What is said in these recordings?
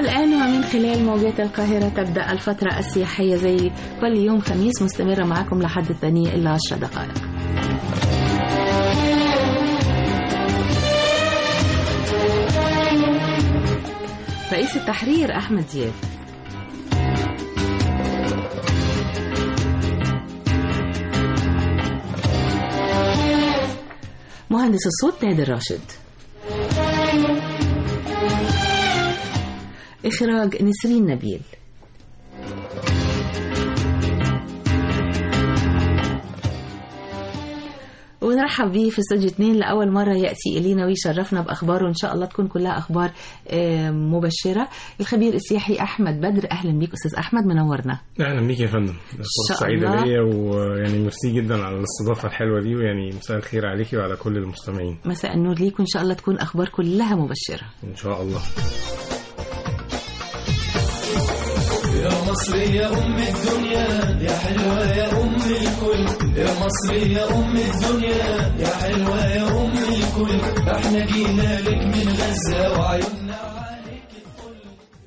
والآن ومن خلال موجات القاهرة تبدأ الفترة السياحية زي كل يوم خميس مستمرة معكم لحد الثانية إلا عشر دقائق رئيس التحرير أحمد زياد مهندس الصوت نادر راشد إخراج نسرين نبيل ونرحب بيه في استوديو 2 لأول مرة يأتي إلينا ويشرفنا بأخبار وإن شاء الله تكون كلها أخبار آه، مبشرة الخبير السياحي أحمد بدر أهلا بيك أستاذ أحمد منورنا اهلا بيك يا فندم شاء فرصه سعيده الله. ليا ويعني ميرسي جدا على الاستضافه الحلوه دي ويعني مساء الخير عليكي وعلى كل المستمعين مساء النور ليك وإن شاء الله تكون أخبار كلها مبشرة ان شاء الله يا مصر يا أم الدنيا يا حلوة يا أم الكل يا مصر يا أم الدنيا يا حلوة يا أم الكل احنا جينا لك من غزة وعيوننا عليك الكل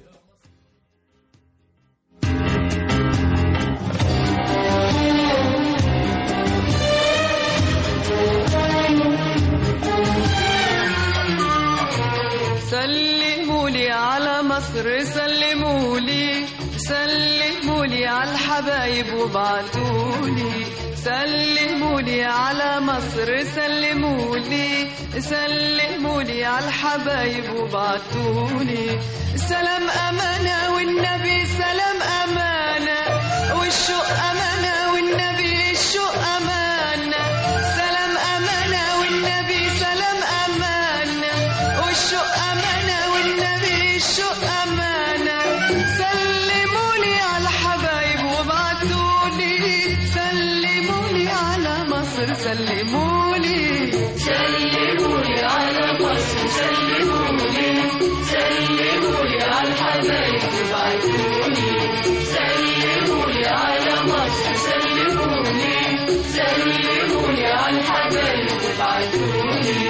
سلموا لي على مصر سلموا لي سلموا لي على الحبايب وابعتوا لي سلموا لي على مصر سلموا لي سلموا لي على الحبايب وابعتوا لي سلام أمانة والنبي سلام أمانة والشوق أمانة والنبي الشوق أمانة سلام أمانة والنبي سلام أمانة والشوق أمانة والنبي الشوق أمانة سلموا لي على الحبايب وابعتوا لي سلموا لي على مصر سلموا لي سلموا لي على مصر سلموا لي سلموا لي على الحبايب وابعتوا لي سلموا لي على مصر سلموا لي سلموا لي على الحبايب وابعتوا لي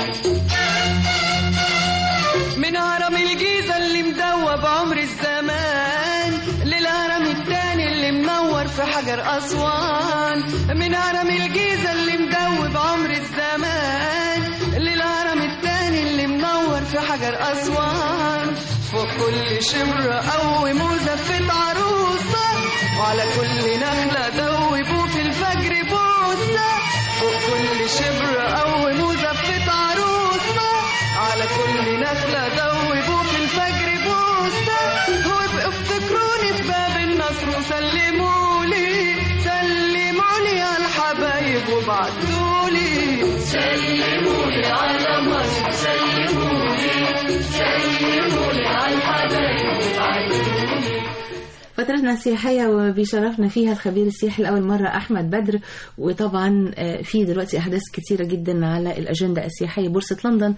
من هرم الجيزة اللي مدوب عمر الزمان للهرم التاني اللي منور في حجر أسوان من هرم الجيزة اللي مدوب عمر الزمان للهرم التاني اللي منور في حجر أسوان فوق كل شمرة قوم وزفت عروسة وعلى كل نخلة دوبوا في الفجر بوسة فوق كل شبر قوم وزفت عروسة على كل نخلة دوبوا في الفجر بوسة وابقوا افتكروني في باب النصر وسلموا لي سلموا لي على الحبايب وابعتوا لي سلموا لي على مصر سلموا لي سلموا لي على الحبايب وابعتوا لي فترتنا السياحية وبيشرفنا فيها الخبير السياحي لأول مرة أحمد بدر وطبعا آه، في دلوقتي أحداث كتيرة جدا على الأجندة السياحية بورصة لندن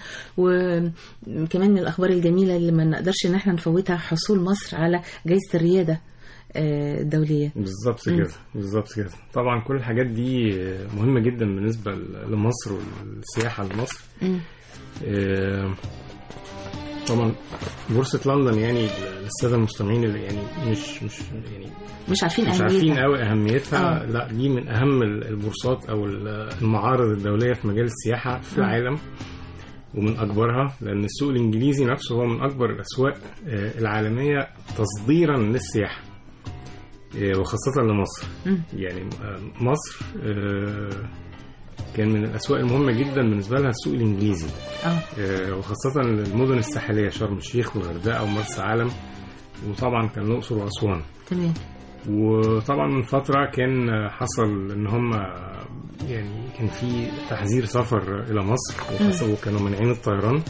وكمان من الأخبار الجميلة اللي ما نقدرش إن احنا نفوتها حصول مصر على جائزة الريادة آه، الدولية بالظبط مم. كده بالظبط كده طبعا كل الحاجات دي مهمه جدا بالنسبه لمصر والسياحه لمصر مم. آه، طبعا بورصه لندن يعني للساده المستمعين اللي يعني مش مش يعني مش عارفين مش أهميتها. عارفين قوي اهميتها آه. لا دي من اهم البورصات او المعارض الدوليه في مجال السياحه في مم. العالم ومن اكبرها لان السوق الانجليزي نفسه هو من اكبر الاسواق آه، العالميه تصديرا للسياحه آه، وخاصه لمصر مم. يعني آه، مصر آه، كان من الاسواق المهمه جدا بالنسبه لها السوق الانجليزي اه آه، وخاصه المدن الساحليه شرم الشيخ والغردقه ومرسى علم وطبعا كان الاقصر واسوان تمام وطبعا من فترة كان حصل ان هم يعني كان في تحذير سفر الى مصر وخاصة- وكانوا مانعين الطيران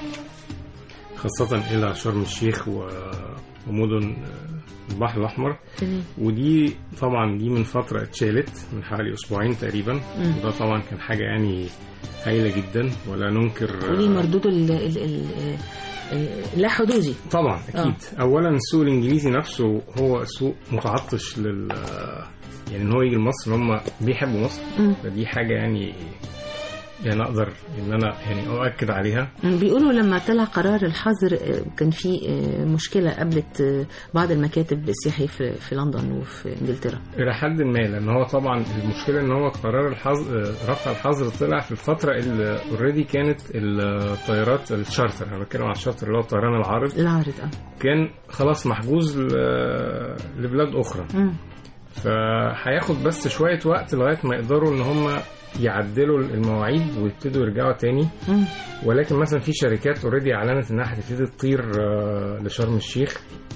خاصة الى شرم الشيخ و- ومدن البحر الاحمر تمام ودي طبعا دي من فترة اتشالت من حوالي اسبوعين تقريبا مم. وده طبعا كان حاجة يعني هايلة جدا ولا ننكر وليه مردوده ال ال ال آه، لا حدودي طبعا اكيد آه. اولا السوق الانجليزي نفسه هو سوق متعطش لل يعني ان هو يجي لمصر ان هم بيحبوا مصر مم. فدي حاجه يعني يعني اقدر ان انا يعني اؤكد عليها بيقولوا لما طلع قرار الحظر آه، كان في آه، مشكله قابلت آه، بعض المكاتب السياحيه في في لندن وفي انجلترا الى حد ما لان هو طبعا المشكله ان هو قرار الحظر رفع الحظر طلع في الفتره اللي اوريدي كانت الطيارات الشارتر انا بتكلم عن الشارتر اللي هو الطيران العارض العارض اه كان خلاص محجوز ل- لبلاد اخرى مم. فهياخد بس شويه وقت لغايه ما يقدروا ان هم يعدلوا المواعيد ويبتدوا يرجعوا تاني مم. ولكن مثلا في شركات اوريدي اعلنت انها هتبتدي تطير آه، لشرم الشيخ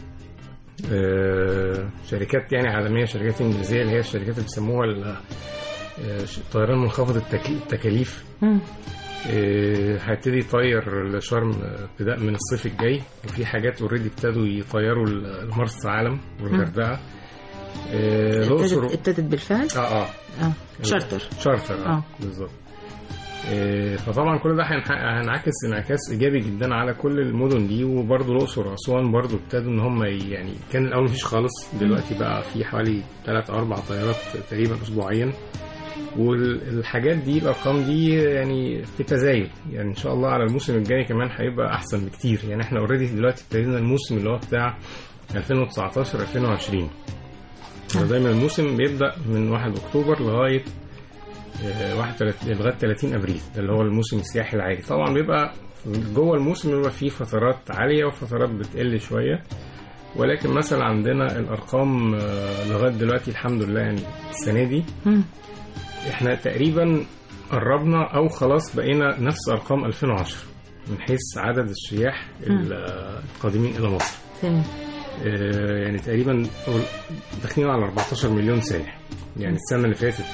آه، شركات يعني عالميه شركات انجليزيه اللي هي الشركات اللي بيسموها ال- آه، ش- طيران منخفض التك- التكاليف مم. آه، هيبتدي يطير لشرم آه، ابتداء من الصيف الجاي وفي حاجات اوريدي ابتدوا يطيروا ل- لمرسى علم والغردقه آه، الاقصر ابتدت ابتدت بالفعل اه اه اه شارتر شارتر اه آه. بالظبط إيه، فطبعا كل ده هينح- هينعكس انعكاس ايجابي جدا على كل المدن دي وبرضه الاقصر واسوان برضه ابتدوا ان هم ي- يعني كان الاول مفيش خالص دلوقتي بقى في حوالي ثلاث او اربع طيارات تقريبا اسبوعيا والحاجات دي الارقام دي يعني في تزايد يعني ان شاء الله على الموسم الجاي كمان هيبقى احسن بكتير يعني احنا اوريدي دلوقتي ابتدينا الموسم اللي هو بتاع 2019 2020 دايما الموسم بيبدا من 1 اكتوبر لغايه آه، 31 لغايه 30 ابريل ده اللي هو الموسم السياحي العادي طبعا بيبقى جوه الموسم بيبقى فيه فترات عاليه وفترات بتقل شويه ولكن مثلا عندنا الارقام آه، لغايه دلوقتي الحمد لله يعني السنه دي مم. احنا تقريبا قربنا او خلاص بقينا نفس ارقام 2010 من حيث عدد السياح ال- آه، القادمين الى مصر تمام آه، يعني تقريبا داخلين على 14 مليون سائح يعني السنة اللي فاتت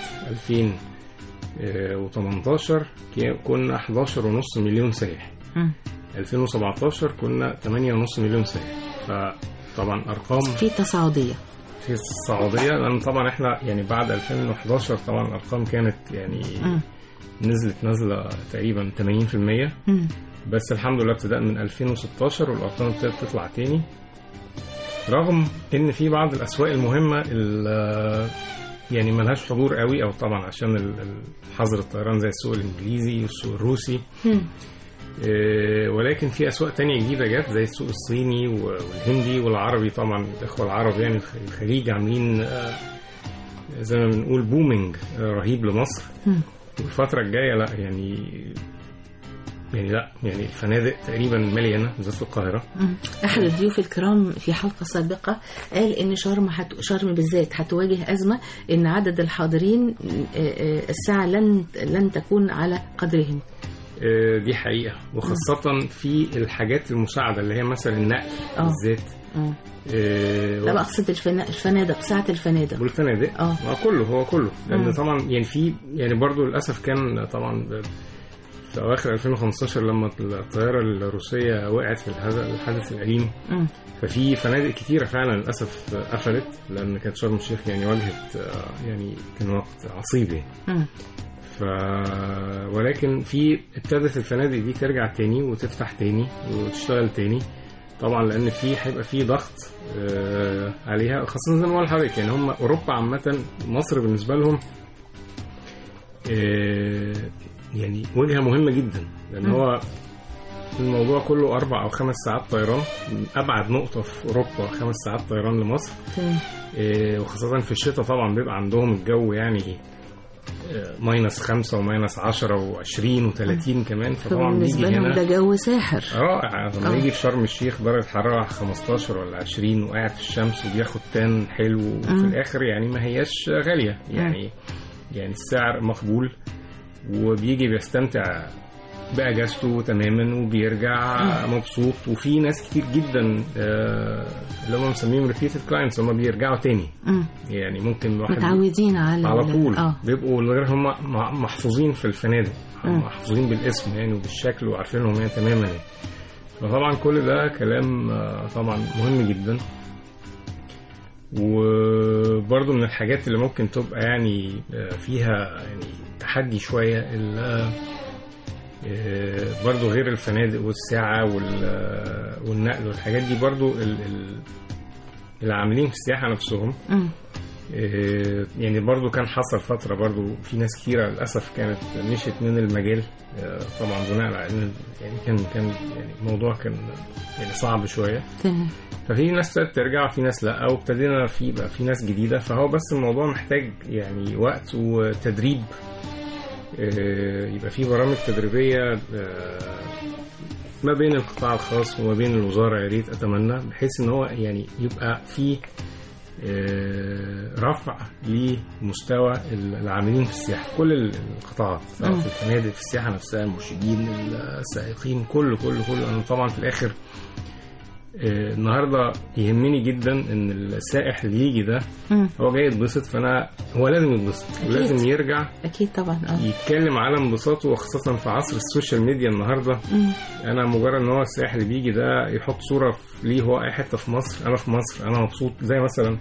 2018 كي- كنا 11.5 مليون سائح مم. 2017 كنا 8.5 مليون سائح فطبعا أرقام في تصاعديه في السعودية لأن طبعا احنا يعني بعد 2011 طبعا الأرقام كانت يعني مم. نزلت نزلة تقريبا 80% مم. بس الحمد لله ابتداء من 2016 والارقام ابتدت تطلع تاني رغم ان في بعض الاسواق المهمه ال- يعني ملهاش حضور قوي او طبعا عشان ال- ال- حظر الطيران زي السوق الانجليزي والسوق الروسي مم. إيه، ولكن في اسواق تانية جديده جت زي السوق الصيني و- والهندي والعربي طبعا الاخوه العرب يعني الخ- الخليج عاملين آه، زي ما بنقول بومينج آه، رهيب لمصر مم. والفتره الجايه لا يعني يعني لا يعني الفنادق تقريبا مليانه بالذات في القاهره مم. احد الضيوف الكرام في حلقه سابقه قال ان شرم حت... شرم بالذات هتواجه ازمه ان عدد الحاضرين آه، آه، الساعه لن لن تكون على قدرهم آه، دي حقيقه وخاصه في الحاجات المساعده اللي هي مثلا النقل آه. بالذات مم. آه، لا بقصد الفنا... الفنادق ساعه الفنادق والفنادق اه ما كله هو كله لان مم. طبعا يعني في يعني برضو للاسف كان طبعا ب- في اواخر 2015 لما الطياره الروسيه وقعت في هذا الحدث الاليم مم. ففي فنادق كتيره فعلا للاسف قفلت لان كانت شرم الشيخ يعني واجهت آه، يعني كان وقت عصيب يعني مم. ف ولكن في ابتدت الفنادق دي ترجع تاني وتفتح تاني وتشتغل تاني طبعا لان في هيبقى في ضغط آه، عليها خاصه زي ما بقول لحضرتك يعني هم اوروبا عامه مصر بالنسبه لهم آه، يعني وجهه مهمه جدا لان مم. هو الموضوع كله اربع او خمس ساعات طيران ابعد نقطه في اوروبا خمس ساعات طيران لمصر تمام إيه، وخاصة في الشتاء طبعا بيبقى عندهم الجو يعني آه، ماينس خمسة وماينس عشرة وعشرين وثلاثين كمان فطبعا بيجي فبالنسبه لهم ده هنا جو ساحر رائع لما آه. يجي في شرم الشيخ درجة حرارة 15 ولا 20 وقاعد في الشمس وبياخد تان حلو وفي مم. الآخر يعني ما هياش غالية يعني يعني السعر مقبول وبيجي بيستمتع بأجازته تماما وبيرجع مبسوط وفي ناس كتير جدا آه، اللي هم مسميهم ريبيتد كلاينتس هم بيرجعوا تاني مم. يعني ممكن الواحد متعودين على على ال- طول اه بيبقوا غير هم م- محفوظين في الفنادق مم. محفوظين بالاسم يعني وبالشكل وعارفينهم يعني تماما يعني فطبعا كل ده كلام آه، طبعا مهم جدا وبرضه من الحاجات اللي ممكن تبقى يعني آه، فيها يعني تحدي شوية ال- آه، برضه غير الفنادق والساعة وال- آه، والنقل والحاجات دي برضه ال- ال- العاملين في السياحة نفسهم مم. آه، يعني برضو كان حصل فترة برضو في ناس كتيرة للأسف كانت مشيت من المجال آه، طبعا بناء على إن يعني كان كان يعني الموضوع كان يعني صعب شوية تمام ففي ناس ابتدت ترجع وفي ناس لا وابتدينا في بقى في ناس جديده فهو بس الموضوع محتاج يعني وقت وتدريب آه، يبقى في برامج تدريبيه آه، ما بين القطاع الخاص وما بين الوزاره يا ريت اتمنى بحيث ان هو يعني يبقى في آه، رفع لمستوى العاملين في السياحه في كل القطاعات سواء مم. في الفنادق في السياحه نفسها المرشدين السائقين كله كله كله انا طبعا في الاخر آه، النهارده يهمني جدا ان السائح اللي يجي ده مم. هو جاي يتبسط فانا هو لازم يتبسط أكيد. ولازم يرجع اكيد طبعا اه يتكلم على انبساطه وخاصة في عصر السوشيال ميديا النهارده مم. انا مجرد ان هو السائح اللي بيجي ده يحط صورة في- ليه هو اي حتة في مصر انا في مصر انا مبسوط زي مثلا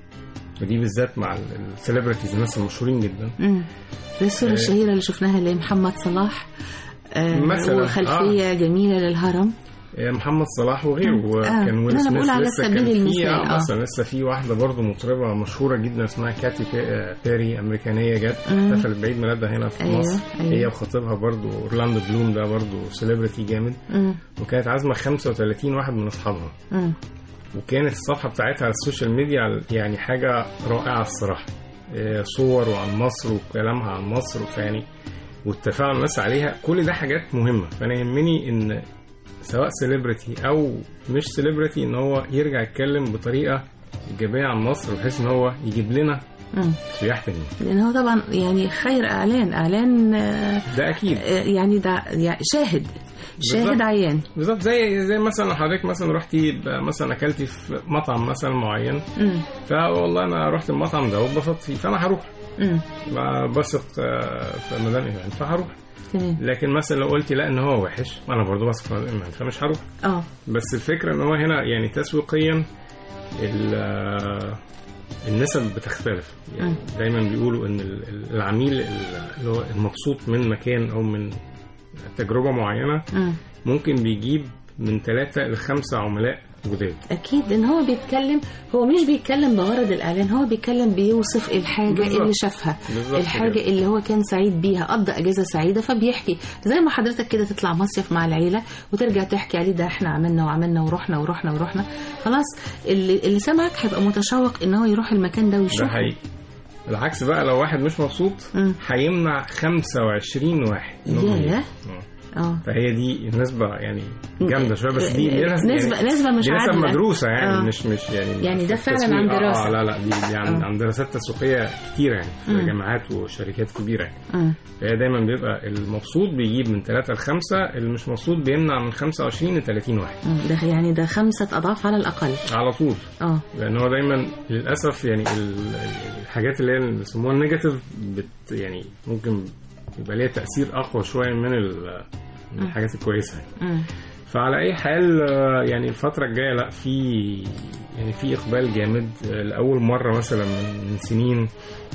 ودي بالذات مع السليبرتيز الناس المشهورين جدا مم. زي الصورة آه. الشهيرة اللي شفناها لمحمد صلاح آه مثلاً، وخلفية جميلة للهرم آه، محمد صلاح وغيره مم. آه. وكان ويل لا، أنا سميث بقول على لسه سبيل كان في المثال، آه، آه. مثلا لسه في واحدة برضه مطربة مشهورة جدا اسمها كاتي بي- آه، بيري أمريكانية جت مم. احتفلت بعيد ميلادها هنا في أيوة، مصر أيوة. هي وخطيبها برضه أورلاندو بلوم ده برضه سيلبرتي جامد مم. وكانت عازمة 35 واحد من أصحابها مم. وكانت الصفحة بتاعتها على السوشيال ميديا على- يعني حاجة رائعة الصراحة آه، صور وعن مصر وكلامها عن مصر فيعني والتفاعل الناس عليها كل ده حاجات مهمة فأنا يهمني إن سواء سيلبرتي أو مش سيلبرتي إن هو يرجع يتكلم بطريقة إيجابية عن مصر بحيث إن هو يجيب لنا مم. سياح تانيين لأن هو طبعا يعني خير إعلان إعلان آه، ده أكيد آه، يعني ده يعني شاهد شاهد بالظبط. عيان بالظبط زي زي مثلا حضرتك مثلا رحتي ب- مثلا اكلتي في مطعم مثلا معين مم. فوالله انا رحت المطعم ده واتبسطت فيه فانا هروح مم. ما بثق آه، في مدام ايمان فهروح تمام لكن مثلا لو قلتي لا ان هو وحش انا برضه بثق في مدام ايمان فمش هروح اه بس الفكره ان هو هنا يعني تسويقيا ال- آه، النسب بتختلف يعني دايما بيقولوا ان ال- ال- العميل اللي هو المبسوط من مكان او من تجربه معينه مم. ممكن بيجيب من ثلاثة لخمسة عملاء جداد اكيد لان هو بيتكلم هو مش بيتكلم بغرض الاعلان هو بيتكلم بيوصف الحاجه بالظبط. اللي شافها بالظبط الحاجه كده. اللي هو كان سعيد بيها قضى اجازه سعيده فبيحكي زي ما حضرتك كده تطلع مصيف مع العيله وترجع تحكي عليه ده احنا عملنا وعملنا ورحنا ورحنا ورحنا خلاص اللي, اللي سمعك هيبقى متشوق ان هو يروح المكان ده ده ويشوفه حقيقي العكس بقى لو واحد مش مبسوط مم. هيمنع 25 واحد إنهم ياه. يجوا. آه. اه فهي دي النسبة يعني جامدة شوية بس دي نسبة- يعني نسبة مش دي نسب عادلة. مدروسة يعني آه. مش مش يعني يعني ده في فعلاً التسويق. عن آه، دراسة. آه لا لا دي, دي عن, آه. عن دراسات تسويقية كتيرة يعني في مم. جامعات وشركات كبيرة يعني مم. فهي دايما بيبقى المبسوط بيجيب من 3 ل 5 اللي مش مبسوط بيمنع من 25 ل 30 واحد مم. ده يعني ده خمسة أضعاف على الأقل على طول اه لان هو دايما للاسف يعني ال- الحاجات اللي هي اللي بيسموها النيجاتيف بت يعني ممكن يبقى ليها تاثير اقوى شويه من ال- من الحاجات الكويسه يعني. مم. فعلى اي حال آه، يعني الفتره الجايه لا في يعني في اقبال جامد آه، لاول مره مثلا من من سنين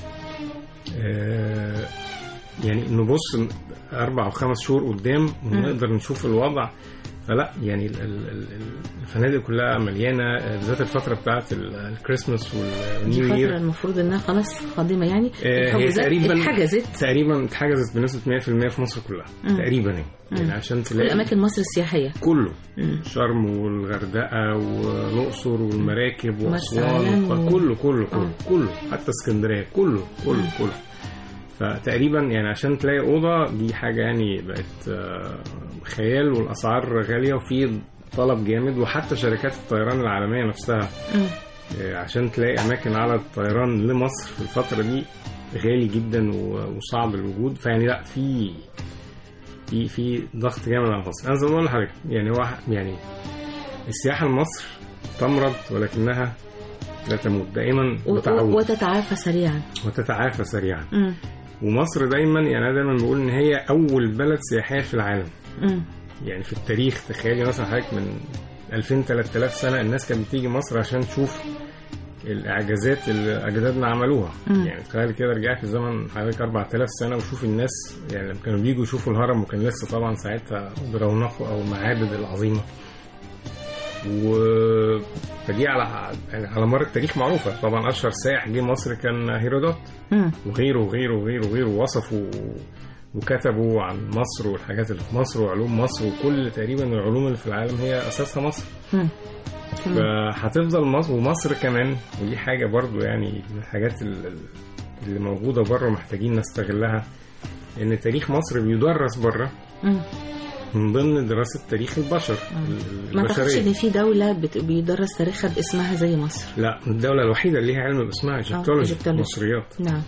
آه، يعني نبص اربع او خمس شهور قدام ونقدر نشوف الوضع فلا يعني ال- ال- ال- الفنادق كلها مليانه آه، بالذات الفتره بتاعت ال- الكريسماس دي والنيو فترة يير المفروض إنها خلاص قادمة يعني آه، هي الحجوزات تقريبا اتحجزت تقريبا اتحجزت بنسبه 100% في مصر كلها مم. تقريبا يعني يعني عشان كل تلاقي أماكن مصر السياحية كله مم. شرم والغردقه والاقصر والمراكب مرسى واسوان علم و- كله كله كله آه. كله حتى اسكندريه كله كله كله فتقريبا يعني عشان تلاقي اوضه دي حاجه يعني بقت آه، خيال والاسعار غاليه وفي طلب جامد وحتى شركات الطيران العالميه نفسها مم. آه، عشان تلاقي اماكن على الطيران لمصر في الفتره دي غالي جدا و- وصعب الوجود فيعني لا في في في ضغط جامد على مصر انا زي ما بقول لحضرتك يعني هو يعني السياحه لمصر تمرض ولكنها لا تموت دائما و- و- بتعود وتتعافى سريعا وتتعافى سريعا مم. ومصر دايما يعني انا دايما بقول ان هي اول بلد سياحيه في العالم مم. يعني في التاريخ تخيلي مثلا حضرتك من 2000 3000 سنه الناس كانت بتيجي مصر عشان تشوف الاعجازات اللي اجدادنا عملوها مم. يعني تخيل كده رجع في الزمن حوالي 4000 سنه وشوف الناس يعني لما كانوا بيجوا يشوفوا الهرم وكان لسه طبعا ساعتها برونقه او المعابد العظيمه و فدي على يعني على مر التاريخ معروفه طبعا اشهر سائح جه مصر كان هيرودوت مم. وغيره وغيره وغيره وغيره وصفوا وكتبوا عن مصر والحاجات اللي في مصر وعلوم مصر وكل تقريبا العلوم اللي في العالم هي اساسها مصر مم. فهتفضل مصر ومصر كمان ودي حاجه برضو يعني من الحاجات ال- ال- اللي موجوده بره محتاجين نستغلها ان تاريخ مصر بيدرس بره مم. من ضمن دراسه تاريخ البشر ال- ما اعتقدش البشريه ان في دوله بت- بيدرس تاريخها باسمها زي مصر لا الدوله الوحيده اللي ليها علم باسمها ايجيبتولوجي Egyptology. مصريات نعم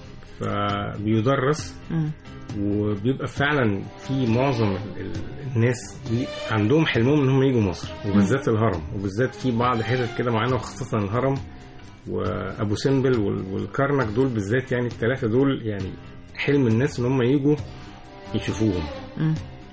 فبيدرس مم. وبيبقى فعلا في معظم ال- ال- الناس لي- عندهم حلمهم ان هم يجوا مصر وبالذات الهرم وبالذات في بعض حتت كده معينه وخاصه الهرم وابو سمبل وال- والكرنك دول بالذات يعني الثلاثه دول يعني حلم الناس ان هم يجوا يشوفوهم مم.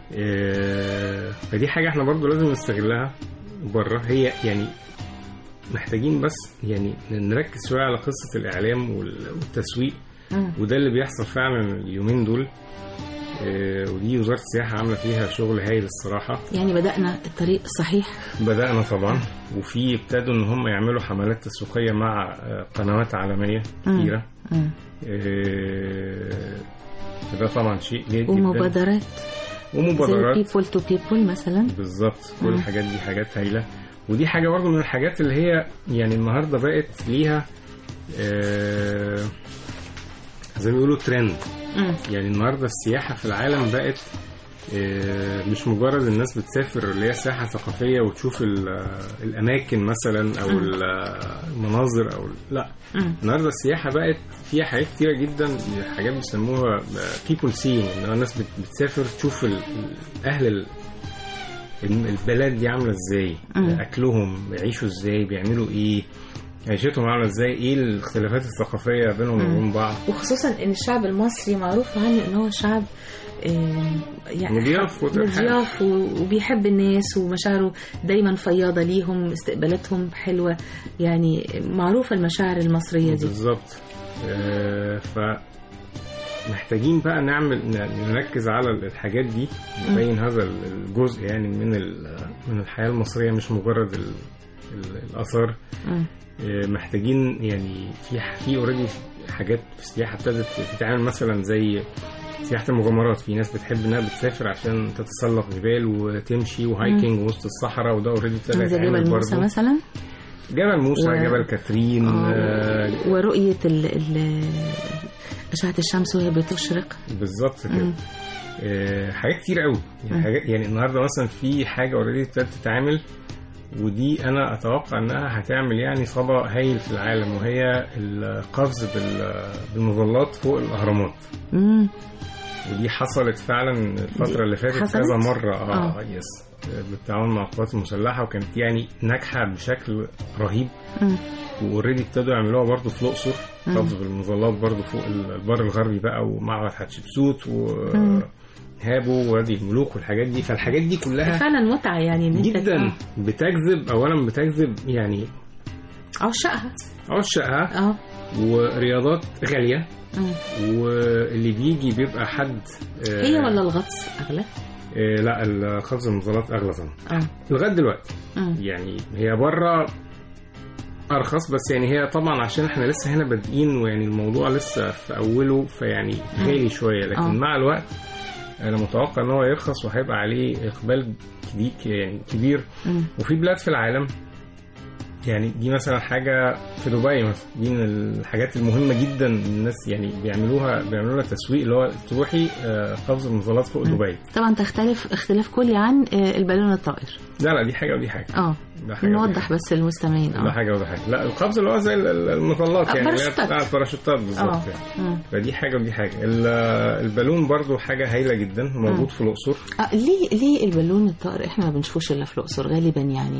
آه، فدي حاجه احنا برضو لازم نستغلها بره هي يعني محتاجين بس يعني نركز شويه على قصه الاعلام وال- والتسويق مم. وده اللي بيحصل فعلا اليومين دول آه، ودي وزاره السياحه عامله فيها شغل هايل الصراحه يعني بدأنا الطريق الصحيح بدانا طبعا وفي ابتدوا ان هم يعملوا حملات تسويقيه مع آه، قنوات عالميه كثيره مم. آه، فده طبعا شيء جيد جدا ومبادرات زي ومبادرات people to people مثلا بالظبط كل مم. الحاجات دي حاجات هايله ودي حاجه برضو من الحاجات اللي هي يعني النهارده بقت ليها آه، زي ما بيقولوا ترند مم. يعني النهارده السياحه في العالم بقت آه، مش مجرد الناس بتسافر اللي هي سياحه ثقافيه وتشوف ال- آه، الاماكن مثلا او ال- آه، المناظر او لا مم. النهارده السياحه بقت فيها حاجات كتيره جدا حاجات بيسموها بيبول سين ان الناس بت- بتسافر تشوف ال- ال- اهل ال- الم- البلد دي عامله ازاي مم. اكلهم بيعيشوا ازاي بيعملوا ايه عيشتهم عامله ازاي ايه الاختلافات الثقافيه بينهم مم. وبين بعض وخصوصا ان الشعب المصري معروف عنه ان هو شعب آم، يعني مضياف وترحاب. مضياف و- وبيحب الناس ومشاعره دايما فياضه ليهم استقبالاتهم حلوه يعني معروفه المشاعر المصريه دي بالظبط آه، ف محتاجين بقى نعمل ن- نركز على الحاجات دي نبين هذا الجزء يعني من ال- من الحياه المصريه مش مجرد ال- ال- الاثار مم. آه، محتاجين يعني في في اوريدي حاجات في السياحه ابتدت تتعمل مثلا زي سياحه المغامرات في ناس بتحب انها بتسافر عشان تتسلق جبال وتمشي وهايكنج وسط الصحراء وده اوريدي ابتدى زي يتعمل جبل موسى برضه مثلا جبل موسى و- جبل كاترين آه، آه، ورؤيه ال ال اشعه الشمس وهي بتشرق بالظبط كده مم. آه، حاجات كتير قوي يعني مم. حاجات يعني النهارده مثلا في حاجه اوريدي ابتدت تتعمل ودي انا اتوقع انها هتعمل يعني صدى هايل في العالم وهي القفز بال- بالمظلات فوق الاهرامات مم. ودي حصلت فعلا الفتره اللي فاتت حصلت؟ كذا مره اه, آه. يس آه، بالتعاون مع القوات المسلحه وكانت يعني ناجحه بشكل رهيب مم. واوريدي ابتدوا يعملوها برضه في الاقصر مم. قفز بالمظلات برضه فوق البر الغربي بقى ومعبد حتشبسوت مم. وهابو ووادي الملوك والحاجات دي فالحاجات دي كلها فعلا متعه يعني ان انت جدا بتجذب اولا بتجذب يعني عشقها عشاقها اه ورياضات غاليه مم. واللي بيجي بيبقى حد آه، هي ولا الغطس اغلى؟ آه لا القفز المظلات اغلى طبعا اه لغايه دلوقتي مم. يعني هي بره ارخص بس يعني هي طبعا عشان احنا لسه هنا بادئين ويعني الموضوع لسه في اوله فيعني غالي شويه لكن آه. مع الوقت انا متوقع ان هو يرخص وهيبقى عليه اقبال كبير يعني كبير مم. وفي بلاد في العالم يعني دي مثلا حاجه في دبي مثلا دي من الحاجات المهمه جدا الناس يعني بيعملوها بيعملوا لها تسويق اللي هو تروحي آه، قفز المظلات فوق دبي طبعا تختلف اختلاف كلي عن آه، البالون الطائر لا لا دي حاجه ودي حاجه اه ده حاجه ودي نوضح حاجة. بس للمستمعين ده اه حاجه وده حاجه لا القفز اللي هو زي ال- ال- المظلات آه، يعني اللي هي باراشوتات. بتاع الباراشوتات بالظبط اه يعني. مم. فدي حاجه ودي حاجه ال- البالون برضو حاجه هايله جدا موجود في الاقصر آه، ليه ليه البالون الطائر احنا ما بنشوفوش الا في الاقصر غالبا يعني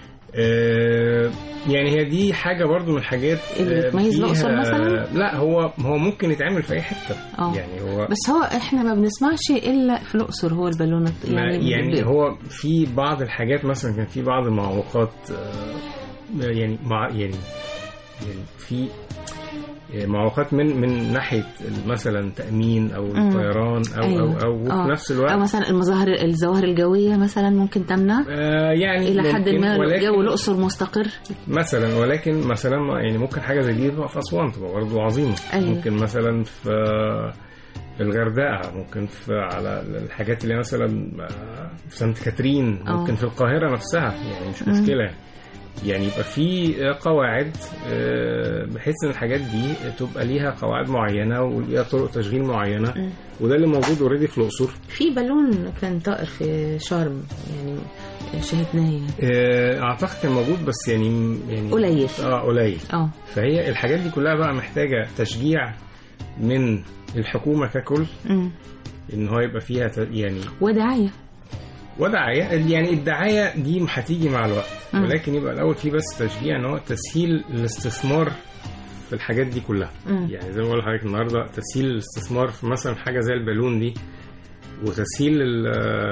آه، يعني هي دي حاجه برضو من الحاجات اللي آه، بتميز فيها- الأقصر مثلاً؟ لا هو هو ممكن يتعمل في اي حته آه. يعني هو بس هو احنا ما بنسمعش الا في الاقصر هو البالون الط- يعني, يعني يعني ب- هو في بعض الحاجات مثلا كان في بعض المعوقات آه، يعني مع يعني يعني في آه، معوقات من من ناحيه مثلا تامين او مم. الطيران او او او وفي آه. نفس الوقت او مثلا المظاهر الظواهر الجويه مثلا ممكن تمنع آه يعني الى حد ممكن، ما ولكن- جو الاقصر مستقر مثلا ولكن مثلا ما- يعني ممكن حاجه زي دي تبقى في اسوان تبقى برضه عظيمه أيوة. ممكن مثلا في في الغردقه ممكن في على الحاجات اللي مثلا آه، في سانت كاترين آه. ممكن في القاهره نفسها يعني مش مم. مشكله يعني يبقى في قواعد آه، بحيث ان الحاجات دي تبقى ليها قواعد معينه وليها طرق تشغيل معينه مم. وده اللي موجود اوريدي في الاقصر في بالون كان طائر في شرم يعني شاهدناه يعني آه، اعتقد كان موجود بس يعني يعني قليل. اه قليل اه فهي الحاجات دي كلها بقى محتاجة تشجيع من الحكومة ككل أمم. ان هو يبقى فيها ت- يعني ودعايه ودعاية يعني الدعاية دي هتيجي مع الوقت مم. ولكن يبقى الأول في بس تشجيع ان هو تسهيل الاستثمار في الحاجات دي كلها مم. يعني زي ما بقول لحضرتك النهارده تسهيل الاستثمار في مثلا حاجة زي البالون دي وتسهيل ال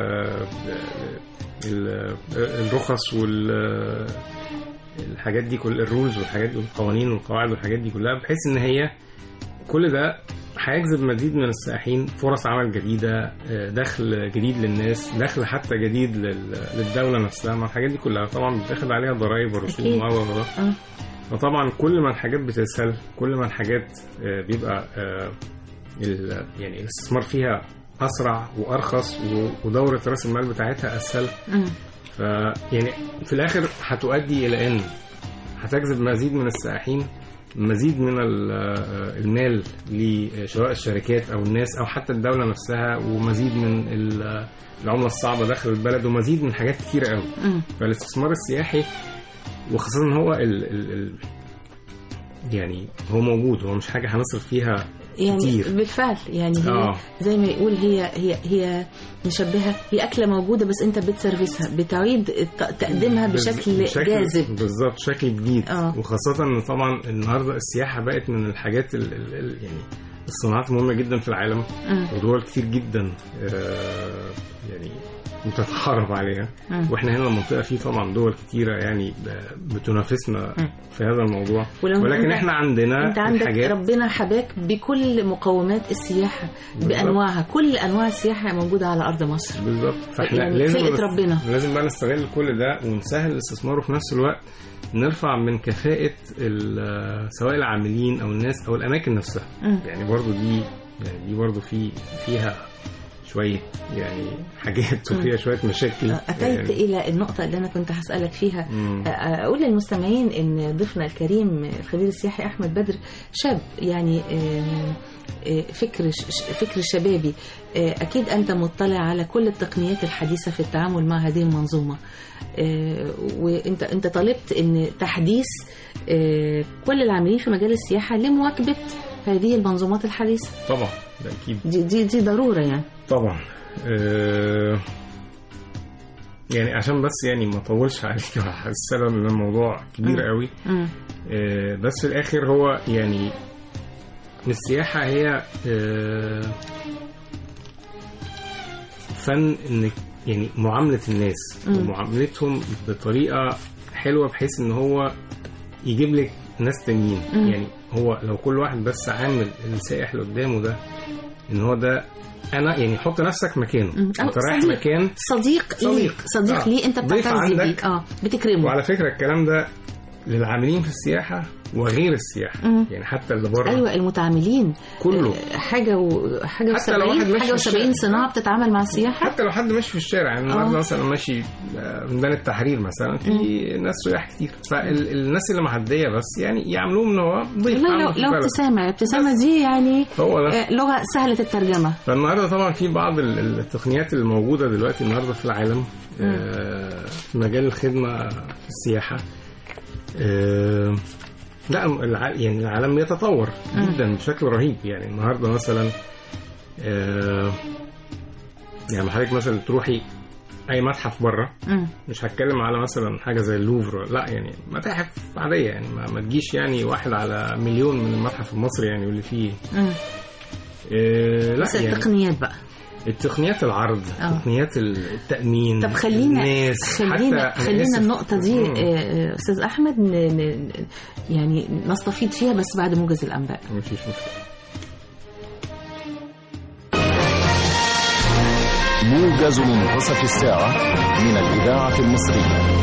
ال- الرخص وال الحاجات دي كل الرولز والحاجات دي والقوانين والقواعد والحاجات دي كلها بحيث ان هي كل ده هيجذب مزيد من السائحين فرص عمل جديدة آه، دخل جديد للناس دخل حتى جديد لل- للدولة نفسها مع الحاجات دي كلها طبعا بتاخد عليها ضرائب ورسوم أكيد. و و و. اه فطبعا كل ما الحاجات بتسهل كل ما الحاجات آه، بيبقى آه، ال- يعني الاستثمار فيها اسرع وارخص و- ودوره راس المال بتاعتها اسهل أمم. ف يعني في الاخر هتؤدي الى ان هتجذب مزيد من السائحين مزيد من ال- آه، المال لسواء الشركات او الناس او حتى الدوله نفسها ومزيد من ال- العمله الصعبه داخل البلد ومزيد من حاجات كتيره قوي أمم. فالاستثمار السياحي وخاصة ان هو ال ال ال يعني هو موجود هو مش حاجة هنصرف فيها يعني كتير. بالفعل يعني هي آه. زي ما يقول هي هي هي نشبهها هي اكله موجوده بس انت بتسرفسها بتعيد الت- تقديمها بز- بشكل جاذب بالظبط شكل جديد آه. وخاصة ان طبعا النهاردة السياحة بقت من الحاجات ال ال ال يعني الصناعات المهمة جدا في العالم أمم. ودول كتير جدا آه يعني بتتحارب عليها أمم. واحنا هنا المنطقة فيه طبعا دول كتيرة يعني ب- بتنافسنا مم. في هذا الموضوع ولو ولكن أنت- احنا عندنا انت عندك الحاجات ربنا حباك بكل مقومات السياحه بالظبط. بانواعها كل انواع السياحه موجوده على ارض مصر بالظبط فاحنا يعني لازم خلقة بس- ربنا. لازم بقى نستغل كل ده ونسهل الاستثمار وفي نفس الوقت نرفع من كفاءة ال- سواء العاملين او الناس او الاماكن نفسها مم. يعني برضو دي يعني دي برضو في فيها شوية يعني حاجات وفيها شوية مشاكل اتيت يعني الى النقطه اللي انا كنت هسالك فيها مم. اقول للمستمعين ان ضيفنا الكريم الخبير السياحي احمد بدر شاب يعني آم، آه، فكر ش- فكر شبابي آه، اكيد انت مطلع على كل التقنيات الحديثه في التعامل مع هذه المنظومه آه، وانت انت طالبت ان تحديث آه، كل العاملين في مجال السياحه لمواكبه هذه المنظومات الحديثه طبعا ده اكيد دي دي دي ضروره يعني طبعا آه، يعني عشان بس يعني ما اطولش عليك السبب ان الموضوع كبير مم. قوي مم. آه، بس في الاخر هو يعني السياحه هي آه، فن انك يعني معامله الناس مم. ومعاملتهم بطريقه حلوه بحيث ان هو يجيب لك ناس تانيين مم. يعني هو لو كل واحد بس عامل السائح اللي قدامه ده ان هو ده انا يعني حط نفسك مكانه مم. أو انت رايح صديق. مكان صديق صديق. ليك صديق آه. ليه انت ضيف بتعتز عندك. بيه اه بتكرمه وعلى فكره الكلام ده للعاملين في السياحه وغير السياحه مم. يعني حتى اللي بره ايوه المتعاملين كله آه، حاجه و... حاجه حتى لو واحد و70 ماشي حاجه في و70 الشارع. صناعه بتتعامل مع السياحه حتى لو حد ماشي في الشارع يعني النهارده آه. مثلا ماشي آه، من ميدان التحرير مثلا في ناس سياح كتير فالناس اللي معديه بس يعني يعاملوهم ان هو ضيف والله عنده لو في لو البلد. ابتسامه الابتسامه دي يعني هو ده آه، لغه سهله الترجمه فالنهارده طبعا في بعض ال- ال- التقنيات الموجوده دلوقتي النهارده في العالم آه، في مجال الخدمه في السياحه آه، لا الع- يعني العالم يتطور جدا بشكل رهيب يعني النهارده مثلا آه، يعني حضرتك مثلا تروحي اي متحف بره مم. مش هتكلم على مثلا حاجه زي اللوفر لا يعني متاحف عاديه يعني ما, ما تجيش يعني واحد على مليون من المتحف المصري يعني واللي فيه مم. آه، لا بس يعني التقنيات بقى التقنيات العرض آه. تقنيات التامين طب خلينا الناس خلينا حتى أنا خلينا آسف. النقطة دي مم. آه، آه، أستاذ أحمد ن- ن- يعني نستفيد فيها بس بعد موجز الأنباء مفيش مشكله موجز منتصف الساعة من الإذاعة المصرية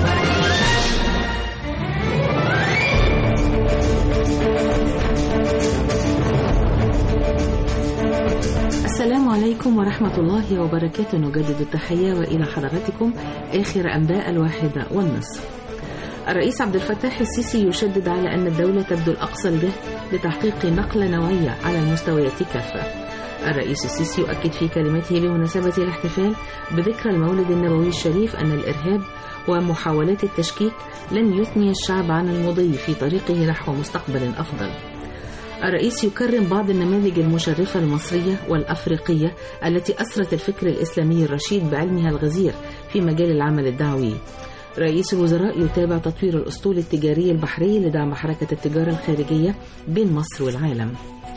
السلام عليكم ورحمة الله وبركاته نجدد التحية وإلى حضراتكم آخر أنباء الواحدة والنصف الرئيس عبد الفتاح السيسي يشدد على أن الدولة تبذل أقصى الجهد لتحقيق نقلة نوعية على المستويات كافة الرئيس السيسي يؤكد في كلمته بمناسبة الاحتفال بذكرى المولد النبوي الشريف أن الإرهاب ومحاولات التشكيك لن يثني الشعب عن المضي في طريقه نحو مستقبل أفضل الرئيس يكرم بعض النماذج المشرفة المصرية والأفريقية التي أسرت الفكر الإسلامي الرشيد بعلمها الغزير في مجال العمل الدعوي رئيس الوزراء يتابع تطوير الأسطول التجاري البحري لدعم حركة التجارة الخارجية بين مصر والعالم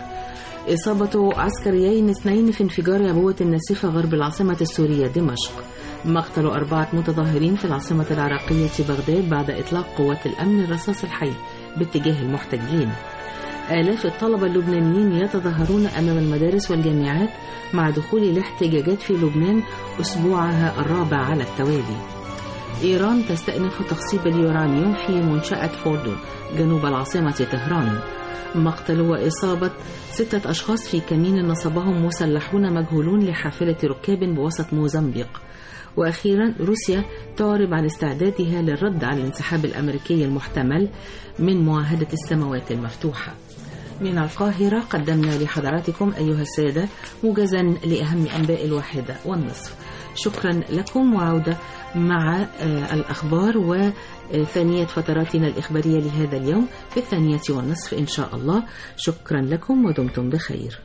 إصابة عسكريين اثنين في انفجار عبوة ناسفة غرب العاصمة السورية دمشق مقتل أربعة متظاهرين في العاصمة العراقية بغداد بعد إطلاق قوات الأمن الرصاص الحي باتجاه المحتجين آلاف الطلبة اللبنانيين يتظاهرون أمام المدارس والجامعات مع دخول الاحتجاجات في لبنان أسبوعها الرابع على التوالي إيران تستأنف تخصيب اليورانيوم في منشأة فوردو جنوب العاصمة طهران مقتل وإصابة ستة أشخاص في كمين نصبهم مسلحون مجهولون لحافلة ركاب بوسط موزمبيق وأخيرا روسيا تعرب عن استعدادها للرد على الانسحاب الأمريكي المحتمل من معاهدة السماوات المفتوحة من القاهرة قدمنا لحضراتكم أيها السادة موجزا لأهم أنباء الواحدة والنصف شكرا لكم وعودة مع آه، الأخبار وثانية فتراتنا الإخبارية لهذا اليوم في الثانية والنصف إن شاء الله شكرا لكم ودمتم بخير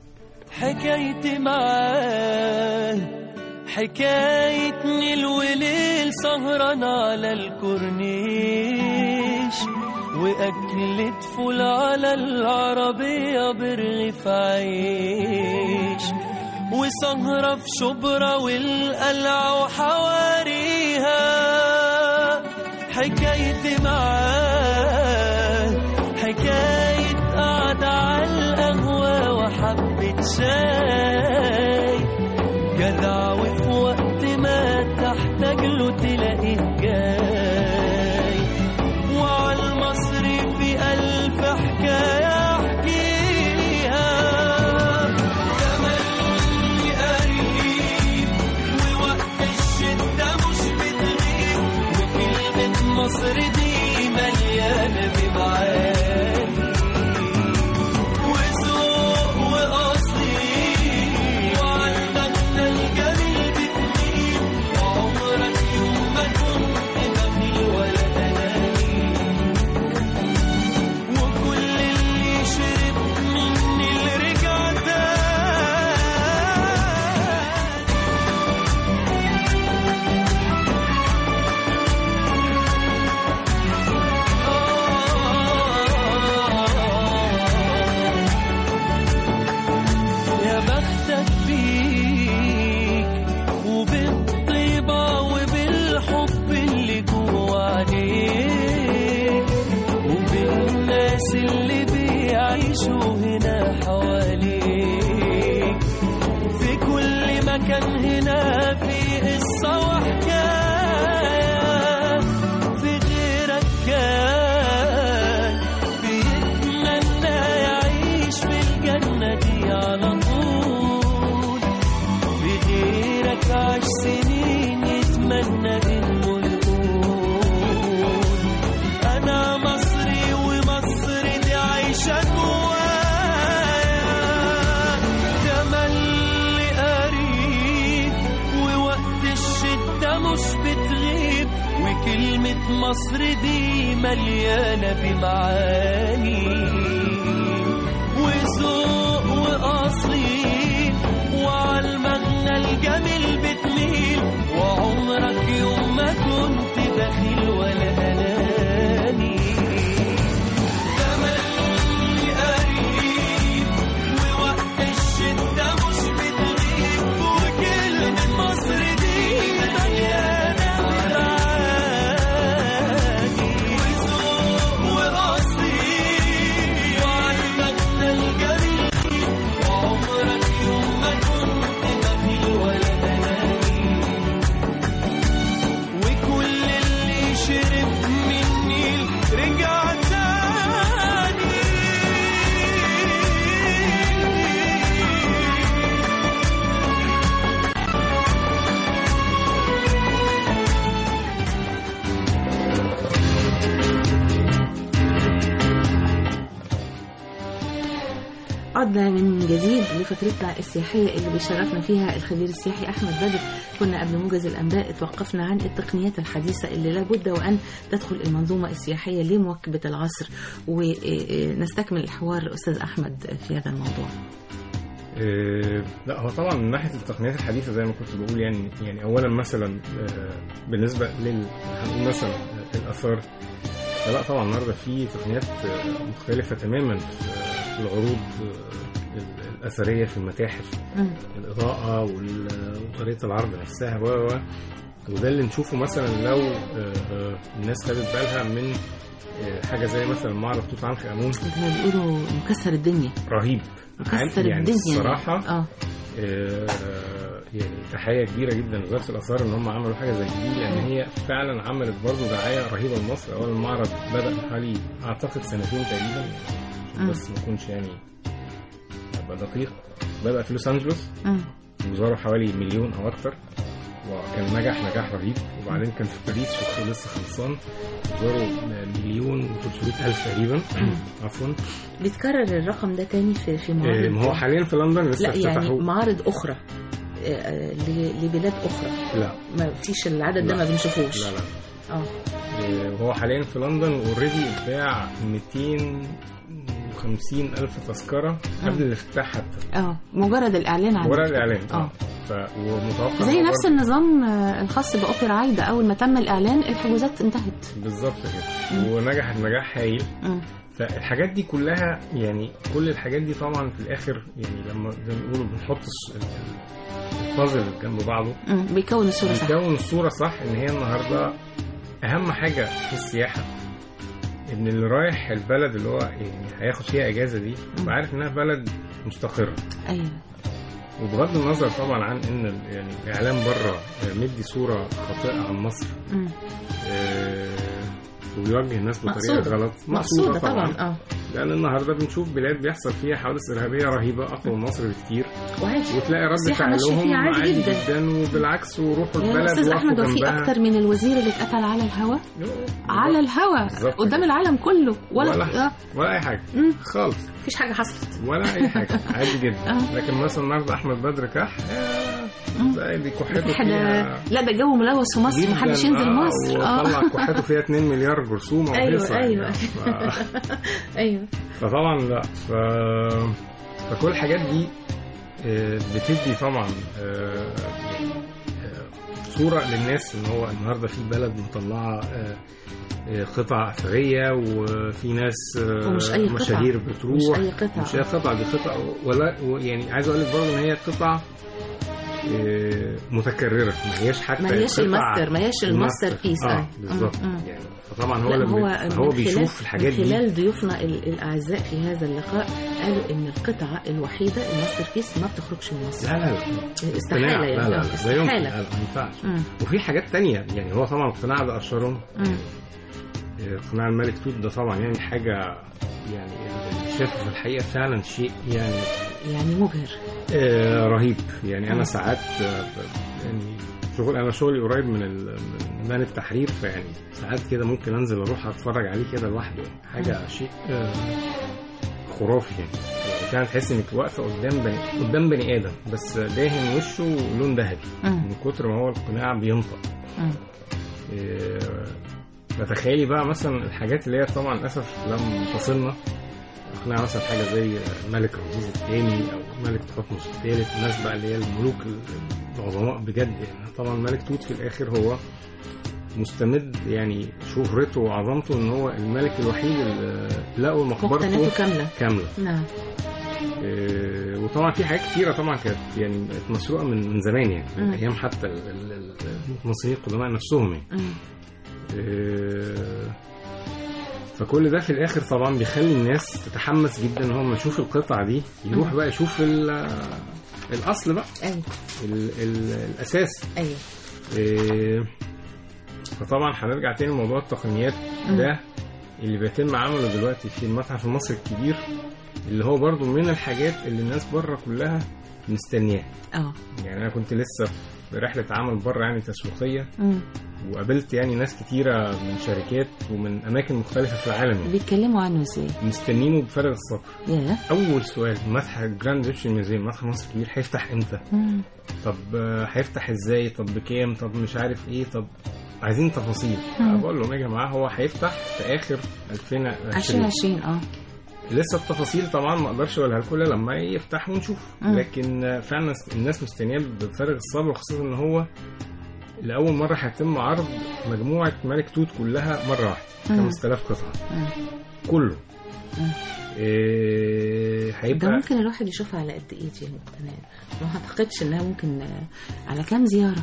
حكايتي معاه حكاية نيل وليل سهران على الكورنيش وأكلة فول على العربية برغيف عيش وسهرة في شبرا والقلعة وحواريها حكايتي معاه حكاية قعدة على القهوة وحبة شاي جدع وفي وقت ما تحتاج له تلاقيه جاي وعلى المصري في ألف حكاية أحكيها تملي قريب ووقت الشدة مش بتغيب وكلمة مصر دي مليانة بمعاني وذوق وأصيل وعندنا الجميل بتميل وعمرك يوم ما كنت بخيل ولا أناني وكل اللي شرب مني اللي رجع تاني يا بختك بيك وبالطيبة وبالحب اللي جوا عينيك وبالناس اللي بيعيشوا هنا حواليك في كل مكان هنا في قصة وحكاية في غيرك كان بيتمنى يعيش في الجنة دي على طول في غيرك عاش سنين يتمنى انه يقول انا مصري ومصر دي عايشة جوايا تملي قريب ووقت الشدة مش بتغيب وكلمة مصر دي مليانة بمعاني وذوق وأصيل وعلى المغنى الجميل بتميل وعمرك يوم ما كنت بخيل ولا أناني تملي قريب ووقت الشدة مش بتغيب عدنا من جديد لفترتنا السياحية اللي بيشرفنا فيها الخبير السياحي أحمد بدر كنا قبل موجز الأنباء توقفنا عن التقنيات الحديثة اللي لابد وأن تدخل المنظومة السياحية لمواكبة العصر ونستكمل الحوار أستاذ أحمد في هذا الموضوع آه، لا هو طبعا من ناحيه التقنيات الحديثه زي ما كنت بقول يعني يعني اولا مثلا آه، بالنسبه لل هنقول مثلا آه، الاثار فلا طبعا النهارده في تقنيات آه، مختلفه تماما في في العروض آه، ال- الاثريه في المتاحف مم. الاضاءه وال- وطريقه العرض نفسها و و وده اللي نشوفه مثلا لو آه، آه، الناس خدت بالها من آه، حاجه زي مثلا معرض توت عنخ امون كانوا بيقولوا مكسر الدنيا رهيب مكسر يعني الدنيا الصراحه اه آه، يعني تحيه كبيره جدا لوزاره الاثار ان هم عملوا حاجه زي دي لان هي فعلا عملت برضه دعايه رهيبه لمصر اول المعرض بدا من حوالي اعتقد سنتين تقريبا مم. بس ما اكونش يعني ابقى دقيق بدا في لوس انجلوس مم. وزاروا حوالي مليون او اكتر وكان نجح نجاح رهيب وبعدين كان في باريس وكان لسه خلصان زاروا مليون و300 الف تقريبا عفوا بيتكرر الرقم ده تاني في في آه، معارض ما هو حاليا في لندن لسه لا يعني افتتحوا معارض أخرى آه، آه، ل- لبلاد أخرى لا ما فيش العدد ده لا. ما بنشوفوش لا لا اه آه، وهو حاليا في لندن اوريدي اتباع 250 الف تذكره قبل الافتتاح حتى اه مجرد الإعلان عنه ورا الاعلان اه ف ومتوقع زي إن هو نفس برضه- النظام آه، الخاص بأوبرا عايدة أول ما تم الإعلان الحجوزات انتهت بالظبط كده ونجحت نجاح هايل مم. فالحاجات دي كلها يعني كل الحاجات دي طبعا في الاخر يعني لما زي ما بنقول بنحط الس- ال- ال- البازل جنب بعضه مم. بيكون الصورة صح بنكون الصوره صح ان هي النهارده اهم حاجه في السياحه ان اللي رايح البلد اللي هو يعني هياخد فيها اجازه دي يبقى عارف انها بلد مستقره أيوه وبغض النظر طبعا عن ان ال- يعني الاعلام بره مدي صوره خاطئه عن مصر مم. آه، وبيوجه الناس بطريقه مقصودة. غلط مقصودة طبعا اه لان النهارده بنشوف بلاد بيحصل فيها حوادث ارهابيه رهيبه اقوى من مصر بكتير وعادي وتلاقي رد السياحة ماشية فعلهم فيها عادي عادي جدا. جدا وبالعكس وروحوا يا البلد استاذ احمد وقفوا وفي جنبها اكتر من الوزير اللي اتقتل على الهوا على الهوا بالظبط قدام كده. العالم كله ولا, ولا آه. ولا اي حاجه مم. خالص مفيش حاجه حصلت ولا اي حاجه عادي جدا آه. لكن مثلا النهارده احمد بدر كح آه، مم. ده دي كحته ده فيها لا ده جو ملوث في مصر جداً، محدش ينزل آه، مصر وطلع كحته فيها 2 مليار جرثومه ايوه وهيصة يعني. ايوه ف- ايوه فطبعا لا ف... فكل الحاجات دي آه، بتدي طبعا آه، يعني، آه، صورة للناس ان هو النهارده في بلد مطلعة آه، آه، قطع أثرية وفي ناس آه، ومش أي قطع. مشاهير بتروح مش أي قطع. مش أي قطع دي قطع ولا يعني عايز أقول لك برضه إن هي قطع آه، متكررة ما هياش حتى ما هياش قطع الماستر ما هياش الماستر بيس اه بالظبط مم. يعني فطبعا هو لا لما هو هو من بيشوف خلال الحاجات من دي خلال ضيوفنا ال- الاعزاء في هذا اللقاء قالوا ان القطعه الوحيده الماستر بيس ما بتخرجش من مصر لا لا لا استحاله اقتناع. يعني لا لا لا آه، لا يمكن استحاله لا لا ما ينفعش مم. وفي حاجات تانية يعني هو طبعا اقتناع ده اشهرهم مم. اقتناع الملك توت ده طبعا يعني حاجة يعني اللي شافه في الحقيقة فعلا شيء يعني يعني مبهر آه رهيب يعني مم. انا ساعات آه، ب- يعني شغل انا شغلي قريب من ال- من ميدان التحرير فيعني ساعات كده ممكن انزل اروح اتفرج عليه كده لوحده يعني حاجة شيء آه خرافي يعني يعني فعلا تحس انك واقفه قدام بني قدام بني ادم بس داهن وشه لون ذهبي مم. من كتر ما هو القناع بينطق مم. إيه، فتخيلي بقى مثلا الحاجات اللي هي طبعا للاسف لم تصلنا اقناع مثلا حاجه زي الملك رمسيس الثاني او ملك تحتمس الثالث الناس بقى اللي هي الملوك العظماء بجد يعني طبعا الملك توت في الاخر هو مستمد يعني شهرته وعظمته ان هو الملك الوحيد اللي لقوا مقتنياته مقبرته كامله كامله نعم إيه، وطبعا في حاجات كتيره طبعا كانت يعني بقت مسروقه من من زمان يعني من مم. ايام حتى ال- ال- ال- المصريين القدماء نفسهم يعني مم. إيه، فكل ده في الاخر طبعا بيخلي الناس تتحمس جدا ان هو لما يشوف القطعه دي يروح بقى يشوف ال- الاصل بقى ايوه ال ال الاساس ايوه إيه، فطبعا هنرجع تاني لموضوع التقنيات ده اللي بيتم عمله دلوقتي في المتحف المصري الكبير اللي هو برضو من الحاجات اللي الناس بره كلها مستنياه اه يعني انا كنت لسه في رحله عمل بره يعني تسويقيه مم. وقابلت يعني ناس كتيره من شركات ومن اماكن مختلفه في العالم يعني. بيتكلموا عنه ازاي؟ مستنينه بفارغ الصبر ياه اول سؤال متحف جراند ايجيبشن ميوزيوم متحف مصر الكبير هيفتح امتى مم. طب آه، هيفتح ازاي طب بكام طب مش عارف ايه طب عايزين تفاصيل مم. بقول لهم يا جماعه هو هيفتح في اخر 2020 2020 اه لسه التفاصيل طبعا ما اقدرش اقولها لكم إلا لما يفتح ونشوف مم. لكن آه، فعلا الناس مستنياه بفارغ الصبر خصوصا ان هو لاول مره هيتم عرض مجموعه ملك توت كلها مره واحده مم. 5000 قطعه مم. كله مم. إيه ده هيبقى ممكن الواحد يشوفها على قد ايه دي انا ما اعتقدش انها ممكن آه، على كام زياره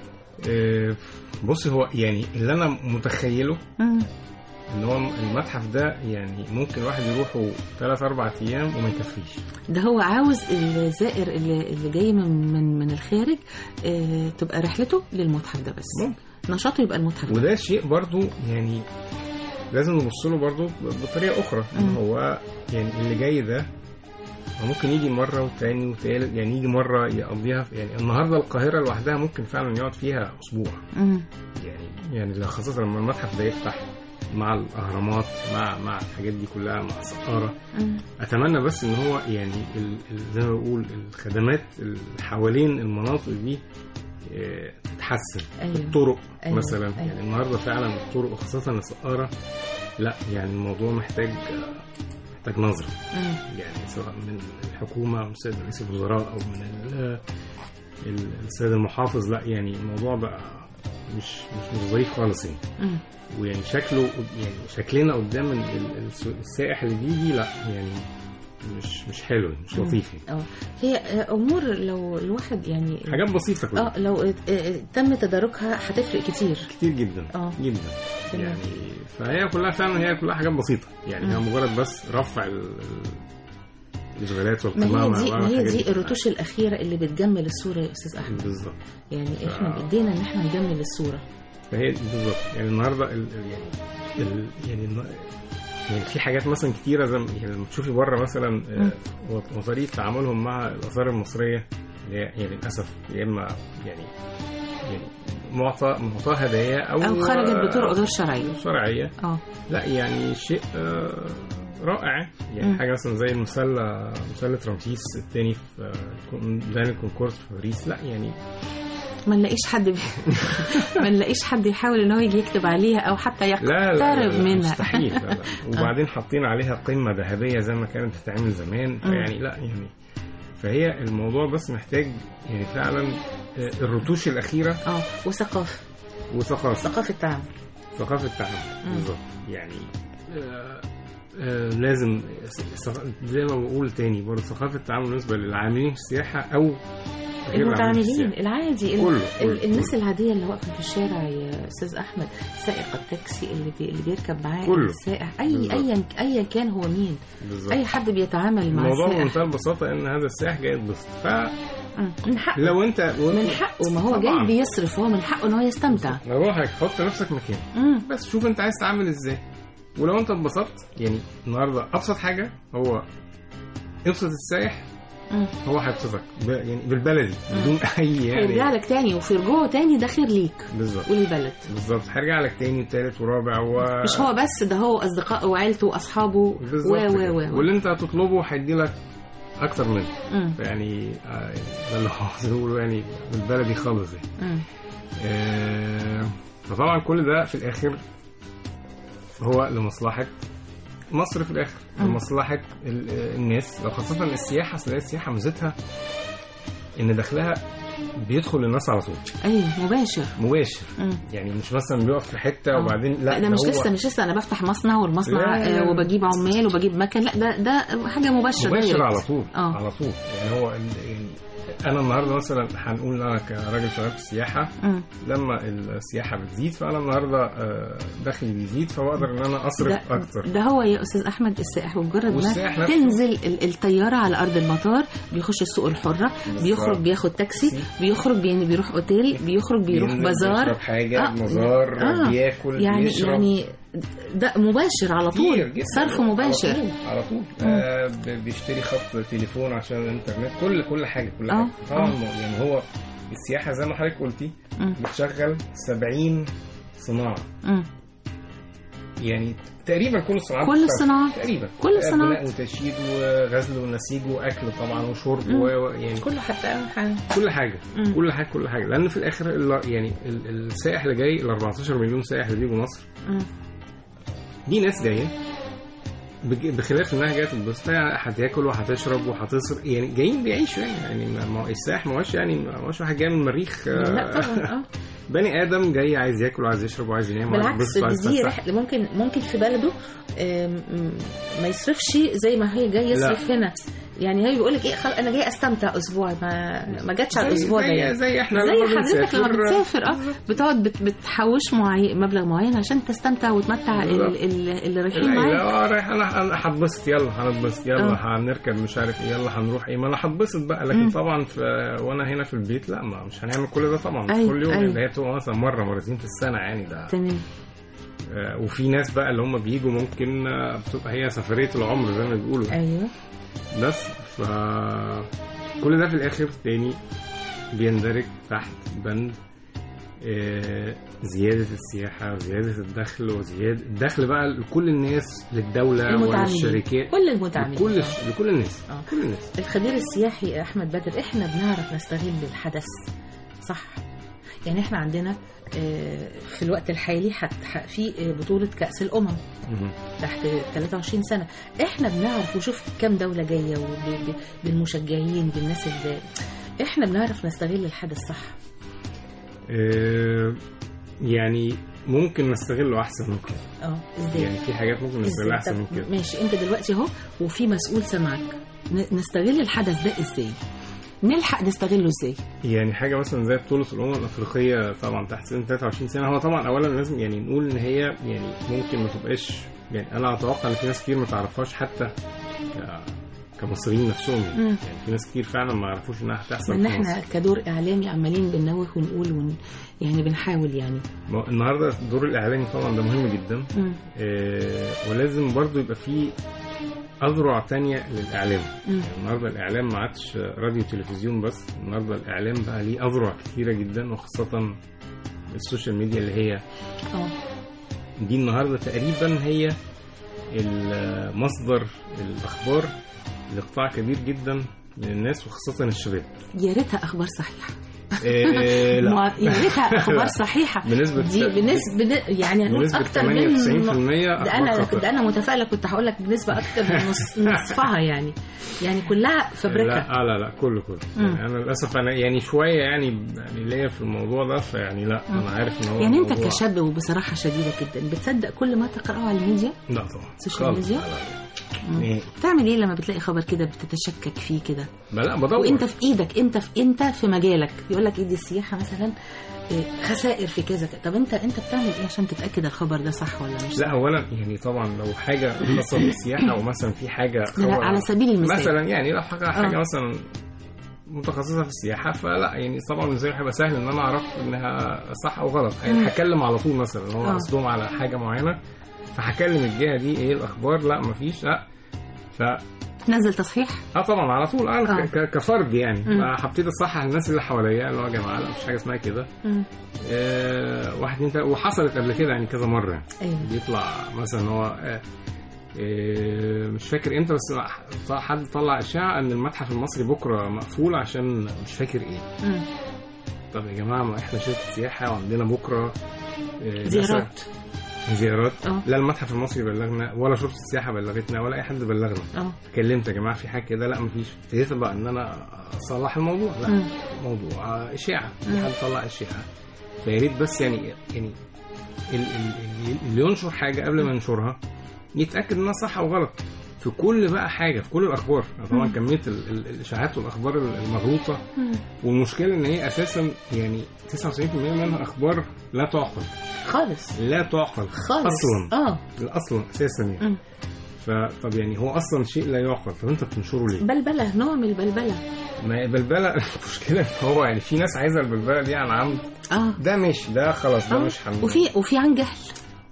إيه بص هو يعني اللي انا متخيله مم. ان هو المتحف ده يعني ممكن الواحد يروحه ثلاث اربع ايام وما يكفيش ده هو عاوز الزائر اللي, اللي جاي من من من الخارج آه، تبقى رحلته للمتحف ده بس ممكن نشاطه يبقى المتحف ده وده شيء برضو يعني لازم نبص له برضو بطريقه اخرى ان مم. هو يعني اللي جاي ده هو ممكن يجي مره وتاني وتالت يعني يجي مره يقضيها في يعني النهارده القاهره لوحدها ممكن فعلا يقعد فيها اسبوع مم. يعني يعني لو خاصه لما المتحف ده يفتح مع الاهرامات مع مع الحاجات دي كلها مع سقاره مم. اتمنى بس ان هو يعني ال- ال- زي ما بقول الخدمات اللي حوالين المناطق دي آه، تتحسن أيوة. الطرق أيوة. مثلا أيوة. يعني النهارده فعلا الطرق وخاصه السقاره لا يعني الموضوع محتاج آه، محتاج نظره مم. يعني سواء من الحكومه او من السيد رئيس الوزراء او من ال- ال- السيد المحافظ لا يعني الموضوع بقى مش مش مش ظريف خالص يعني مم. ويعني شكله يعني شكلنا قدام ال- ال- الس- السائح اللي بيجي لا يعني مش مش حلو مش لطيف يعني. اه هي آه، امور لو الواحد يعني حاجات بسيطه كلها اه لو آه، آه، تم تداركها هتفرق كتير كتير جدا اه. جدا تمام. يعني فهي كلها فعلا هي كلها حاجات بسيطه يعني هي مم. مجرد بس رفع ال- ال- الاشغالات ما والقمامه هي دي ما هي والحاجات دي الرتوش الاخيره اللي بتجمل الصوره يا استاذ احمد بالظبط يعني احنا آه. بايدينا ان احنا نجمل الصوره فهي بالظبط يعني النهارده ال... ال- يعني ال... يعني الن- يعني في حاجات مثلا كتيره زي ما- يعني لما تشوفي بره مثلا آه، و- وطريقه تعاملهم مع الاثار المصريه اللي هي يعني للاسف يا اما يعني يعني معطى معطى هدايا او او خرجت بطرق غير شرعيه شرعيه اه لا يعني شيء آه، رائع يعني مم. حاجه مثلا زي المسله مسله رمسيس الثاني في آه، ميدان الكونكورس في باريس لا يعني ما نلاقيش حد بي... ما نلاقيش حد يحاول ان هو يجي يكتب عليها او حتى لا لا, يقترب لا منها مستحيل لا لا. وبعدين حاطين عليها قمه ذهبيه زي ما كانت بتتعمل زمان فيعني لا يعني فهي الموضوع بس محتاج يعني فعلا آه، الرتوش الاخيره اه وثقافه وثقافه ثقافه تعامل ثقافه التعامل مم. بالظبط يعني آه، آه، لازم ثق- زي ما بقول تاني برضه ثقافه التعامل بالنسبه للعاملين في السياحه او غير العاملين في المتعاملين السياحة. العادي ال- كله، ال- كله، الناس كله. العاديه اللي واقفه في الشارع يا استاذ احمد سائق التاكسي اللي بي... اللي بيركب معاه كله. السائح اي بالظبط. ايا ايا كان هو مين بالظبط اي حد بيتعامل مع الموضوع السائح بمنتهى البساطه ان هذا السائح جاي يتبسط فلو مم. من حقه انت من حقه ما هو طبعاً. جاي بيصرف هو من حقه ان هو يستمتع روحك حط نفسك مكانه مم. بس شوف انت عايز تعمل ازاي ولو انت اتبسطت يعني النهارده ابسط حاجه هو ابسط السائح مم. هو هيبسطك ب- يعني بالبلدي بدون اي هيرجع يعني لك تاني وفي رجوعه تاني ده خير ليك بالظبط وللبلد بالظبط هيرجع لك تاني وتالت ورابع و مش هو بس ده هو اصدقائه وعيلته واصحابه و بالظبط و كده. و واللي انت هتطلبه هيدي لك اكتر منه مم. يعني آه، ده اللي هو زي ما بيقولوا يعني بالبلدي خالص يعني مم. آه، فطبعا كل ده في الاخر هو لمصلحه مصر في الاخر مم. لمصلحه ال- الناس لو خاصه السياحه اصل هي السياحه ميزتها ان دخلها بيدخل للناس على طول ايوه مباشر مباشر مم. يعني مش مثلا بيقف في حته آه. وبعدين لا لا ده مش هو لسه مش لسه انا بفتح مصنع والمصنع لا، لا، آه، لا. وبجيب عمال وبجيب مكن لا ده ده حاجه مباشره مباشر دايركت. على طول آه. على طول يعني هو ال- يعني انا النهارده مثلا هنقول انا كراجل شغال في السياحه مم. لما السياحه بتزيد فانا النهارده آه، دخلي بيزيد فبقدر ان انا اصرف ده, اكتر ده هو يا استاذ احمد السائح بمجرد والسائح ما نفسه. تنزل ال- الطياره على ارض المطار بيخش السوق الحره بيخرج بياخد تاكسي بيخرج بي- بيروح اوتيل بيخرج بيروح بينزل بازار بيشرب حاجه آه. آه. مزار آه. آه. بياكل يعني بيشرب يعني ده مباشر على كتير طول جدا. صرف مباشر على طول, على طول. آه ب- بيشتري خط تليفون عشان الانترنت كل كل حاجه كل آه. حاجه طبعا يعني هو السياحه زي ما حضرتك قلتي مم. بتشغل 70 صناعه مم. يعني تقريبا كل الصناعات كل بتشتغل. الصناعات. تقريبا كل الصناعات. بناء وتشييد وغزل ونسيج واكل طبعا وشرب مم. و... و- يعني كله حتى أهم حاجة كل حاجه مم. كل حاجه كل حاجه لان في الاخر ال- يعني ال- السائح اللي جاي ال 14 مليون سائح اللي بيجوا مصر مم. دي ناس جايه بج- بخلاف انها جايه تتبسط يعني هتاكل وهتشرب وهتصرف يعني جايين بيعيشوا يعني يعني ما- ما السائح ما هوش يعني ما هوش واحد جاي من المريخ آه، لا طبعا اه بني ادم جاي عايز ياكل وعايز يشرب وعايز ينام وعايز بالعكس يتبسط وعايز دي يتفسح. رحله ممكن ممكن في بلده آم، م- ما يصرفش زي ما هي جاي يصرف هنا يعني هي بيقول لك ايه خل... انا جاي استمتع اسبوع ما ما جاتش على زي- الاسبوع ده زي, يعني زي احنا زي لما حضرتك لما بنسافر بتسافر اه بتقعد بت... بتحوش معي... مبلغ معين عشان تستمتع وتمتع ال... بالظبط. ال... اللي رايحين العيلة، معاك اه رايح انا انا هتبسط يلا هنتبسط يلا آه. هنركب مش عارف ايه يلا هنروح ايه ما انا هتبسط بقى لكن مم. طبعا في وانا هنا في البيت لا ما مش هنعمل كل ده طبعا مش أيوة، كل يوم أيوة. ده هي بتبقى مثلا مره مرتين في السنه يعني ده تمام آه، وفي ناس بقى اللي هم بيجوا ممكن آه، بتبقى هي سفريه العمر زي ما بيقولوا ايوه بس ف كل ده في الاخر تاني بيندرج تحت بند آه، زيادة السياحة وزيادة الدخل وزيادة الدخل بقى لكل الناس للدولة المتعاملين وللشركات كل المتعاملين لكل آه. لكل الناس آه. كل الناس الخبير السياحي احمد بدر احنا بنعرف نستغل الحدث صح يعني احنا عندنا آه، في الوقت الحالي حت- ح- في آه، بطولة كأس الأمم مهم. تحت 23 سنة احنا بنعرف وشوف كام دولة جاية وب- ب- بالمشجعين بالناس اللي احنا بنعرف نستغل الحدث صح آه، يعني ممكن نستغله احسن من كده اه ازاي يعني في حاجات ممكن ازاي نستغلها احسن من طب كده ماشي انت دلوقتي اهو وفي مسؤول سمعك ن- نستغل الحدث ده ازاي نلحق نستغله ازاي يعني حاجه مثلا زي بطوله الامم الافريقيه طبعا تحت سن 23 سنه هو طبعا اولا لازم يعني نقول ان هي يعني ممكن ما تبقاش يعني انا اتوقع ان في ناس كتير ما تعرفهاش حتى ك- كمصريين نفسهم يعني, مم. يعني في ناس كتير فعلا ما يعرفوش انها هتحصل ان في احنا مصر كدور اعلامي عمالين بننوه ونقول ون... يعني بنحاول يعني ما هو النهارده الدور الاعلامي طبعا ده مهم جدا مم. آه ولازم برضو يبقى في اذرع تانية للاعلام مم. يعني النهارده الاعلام ما عادش راديو تلفزيون بس النهارده الاعلام بقى ليه اذرع كتيره جدا وخاصه السوشيال ميديا اللي هي اه دي النهارده تقريبا هي مصدر الاخبار لقطاع كبير جدا من الناس وخاصه الشباب يا ريتها اخبار صحيحه إيه لا ما- يا ريتها اخبار صحيحه بنسبة دي بنسبه بن... يعني هنقول بنسبة اكتر 98% من ده أخبار انا خطأ. ده انا متفائله كنت هقول لك بنسبه اكتر من نص نصفها يعني يعني كلها فبركه لا آه لا لا كله كله مم. يعني انا للاسف انا يعني شويه يعني يعني ليا في الموضوع ده فيعني لا انا عارف ان هو يعني انت موضوع- كشاب وبصراحه شديده جدا بتصدق كل ما تقراه على الميديا لا طبعا السوشيال خالص. ميديا؟ لا لا مم. إيه. بتعمل ايه لما بتلاقي خبر كده بتتشكك فيه كده لا لا بدور وانت في ايدك انت في انت في مجالك يقول لك ايه دي السياحه مثلا إيه، خسائر في كذا كذا. طب انت انت بتعمل ايه عشان تتاكد الخبر ده صح ولا مش لا اولا يعني طبعا لو حاجه خاصه بالسياحه او مثلا في حاجه لا، لا، خبر- على سبيل المثال مثلا يعني لو حاجه حاجه آه. مثلا متخصصه في السياحه فلا يعني طبعا بالنسبه لي هيبقى سهل ان انا اعرف انها صح او غلط مم. يعني هكلم على طول مثلا هو آه. قصدهم على حاجه معينه فهكلم الجهه دي ايه الاخبار لا مفيش لا ف تنزل تصحيح اه طبعا على طول انا آه. ك- ك- كفرد يعني مم. هبتدي اصحح الناس اللي حواليا اللي هو يا جماعه لا مفيش حاجه اسمها كده مم. آه واحد اتنين تلاته وحصلت قبل كده يعني كذا مره ايوه بيطلع مثلا هو آه، آه، مش فاكر امتى بس حد طلع اشاعه ان المتحف المصري بكره مقفول عشان مش فاكر ايه مم. طب يا جماعه ما احنا شركه سياحه وعندنا بكره آه، زيارات مثلاً زيارات اه لا المتحف المصري بلغنا ولا شرطه السياحه بلغتنا ولا اي حد بلغنا اه كلمت يا جماعه في حاجه كده لا مفيش ابتديت بقى ان انا اصلح الموضوع لا مم. موضوع آه، اشاعه في مم. حد طلع اشاعه فيا ريت بس يعني يعني ال- ال- اللي ينشر حاجه قبل ما ينشرها يتاكد انها صح او غلط في كل بقى حاجه في كل الاخبار طبعا كميه ال- ال- الاشاعات والاخبار المغلوطه مم. والمشكله ان هي اساسا يعني 99% منها اخبار لا تعقل خالص لا تعقل خالص اصلا اه اصلا اساسا يعني مم. فطب يعني هو اصلا شيء لا يعقل طب انت بتنشره ليه؟ بلبله نوع من البلبله ما هي بلبله المشكله ان هو يعني في ناس عايزه البلبله دي عن عمد اه ده مش ده خلاص ده آه. مش حمل وفي وفي عن جهل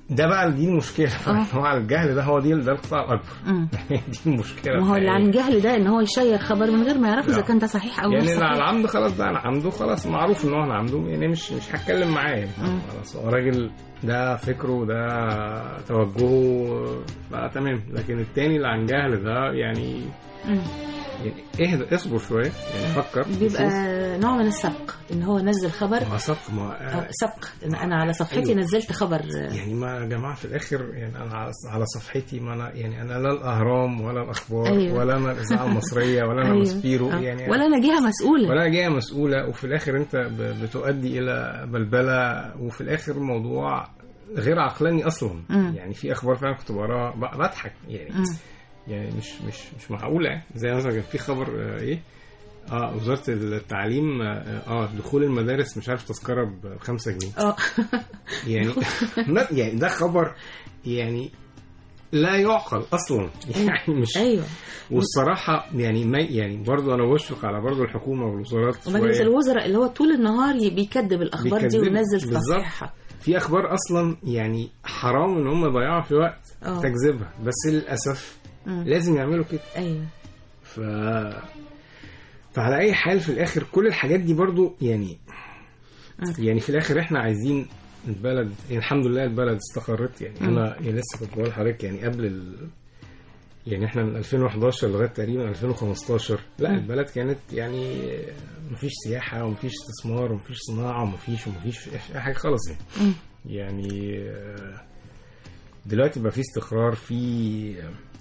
ده بقى دي المشكله هو الجهل ده هو دي ده القطاع الاكبر مم. دي المشكله ما هو اللي الحقيقية. عن جهل ده ان هو يشير خبر من غير ما يعرف اذا لا. كان ده صحيح او مش يعني اللي على صحيح العمد خلاص ده على عمده خلاص معروف ان هو على عمده يعني مش مش هتكلم معاه يعني مم. خلاص هو راجل ده فكره ده توجهه فتمام لكن التاني اللي عن جهل ده يعني مم. يعني اهدى اصبر شويه يعني فكر بيبقى وشوف. نوع من السبق ان هو نزل خبر ما سبق ما آه، سبق إن انا على صفحتي أيوة. نزلت خبر آه، يعني ما يا جماعه في الاخر يعني انا على- على صفحتي ما انا يعني انا لا الاهرام ولا الاخبار أيوة. ولا انا الاذاعه المصريه ولا انا أيوة. ماسبيرو آه. يعني ولا انا جهه مسؤوله ولا جهه مسؤوله وفي الاخر انت ب- بتؤدي الى بلبله وفي الاخر الموضوع غير عقلاني اصلا مم. يعني في اخبار فعلا كنت بقراها ب- بضحك يعني مم. يعني مش مش مش معقوله يعني زي مثلا كان في خبر آه، ايه اه وزاره التعليم اه آه، دخول المدارس مش عارف تذكره ب 5 جنيه اه يعني ما- يعني ده خبر يعني لا يعقل اصلا يعني مش ايوه والصراحه يعني ما يعني برضه انا بشفق على برضه الحكومه والوزارات ومجلس شوية. الوزراء اللي هو طول النهار ي- بيكذب الاخبار دي بيكذبوا. وينزل بالظبط. تصحيحها في اخبار اصلا يعني حرام ان هم يضيعوا في وقت آه. تكذيبها بس للاسف مم. لازم يعملوا كده ايوه ف فعلى اي حال في الاخر كل الحاجات دي برضو يعني يعني في الاخر احنا عايزين البلد يعني الحمد لله البلد استقرت يعني انا يعني لسه كنت بقول لحضرتك يعني قبل ال... يعني احنا من 2011 لغايه تقريبا 2015 لا البلد كانت يعني مفيش سياحه ومفيش استثمار ومفيش صناعه ومفيش ومفيش اي حاجه خالص يعني مم. يعني آه، دلوقتي بقى في استقرار في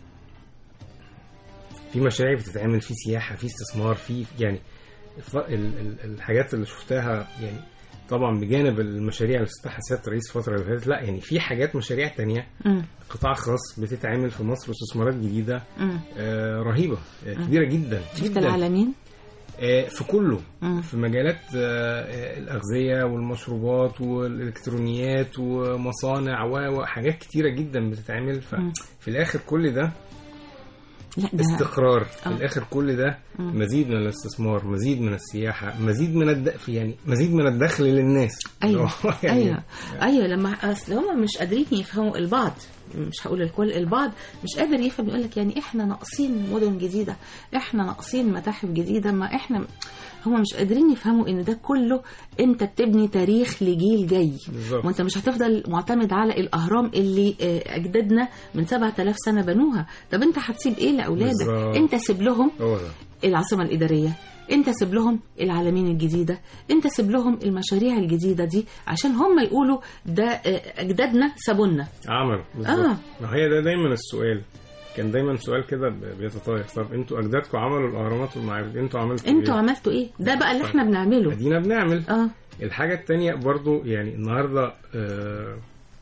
في مشاريع بتتعمل في سياحه في استثمار في يعني الف- ال- ال- الحاجات اللي شفتها يعني طبعا بجانب المشاريع اللي افتتحها سياده الرئيس الفتره اللي فاتت لا يعني في حاجات مشاريع تانية مم. قطاع خاص بتتعمل في مصر واستثمارات جديده مم. آه، رهيبه آه، كبيره جدا شفت جدا العالمين آه، في كله مم. في مجالات آه، آه، الأغذية والمشروبات والإلكترونيات ومصانع و- وحاجات كتيرة جدا بتتعمل ففي الآخر كل ده لا ده استقرار في آه. الآخر كل ده مزيد من الاستثمار مزيد من السياحة مزيد من الد... يعني مزيد من الدخل للناس ايوه يعني ايوه ايوه لما اصل هم مش قادرين يفهموا البعض مش هقول الكل البعض مش قادر يفهم يقول لك يعني احنا ناقصين مدن جديده احنا ناقصين متاحف جديده ما احنا هم مش قادرين يفهموا ان ده كله انت بتبني تاريخ لجيل جاي بالظبط. وانت مش هتفضل معتمد على الاهرام اللي آه، اجدادنا من 7000 سنه بنوها طب انت هتسيب ايه لاولادك بالظبط. انت سيب لهم هو ده العاصمة الإدارية انت سيب لهم العالمين الجديدة انت سيب لهم المشاريع الجديدة دي عشان هم يقولوا ده آه، أجدادنا سابونا عمل بالظبط آه. ما هي ده دايما السؤال كان دايما سؤال كده ب- بيتطاير طب انتوا اجدادكم عملوا الاهرامات والمعابد انتوا عملتوا انتوا ايه؟ عملتوا ايه ده بقى اللي احنا بنعمله ادينا بنعمل اه الحاجة التانية برضو يعني النهاردة آه،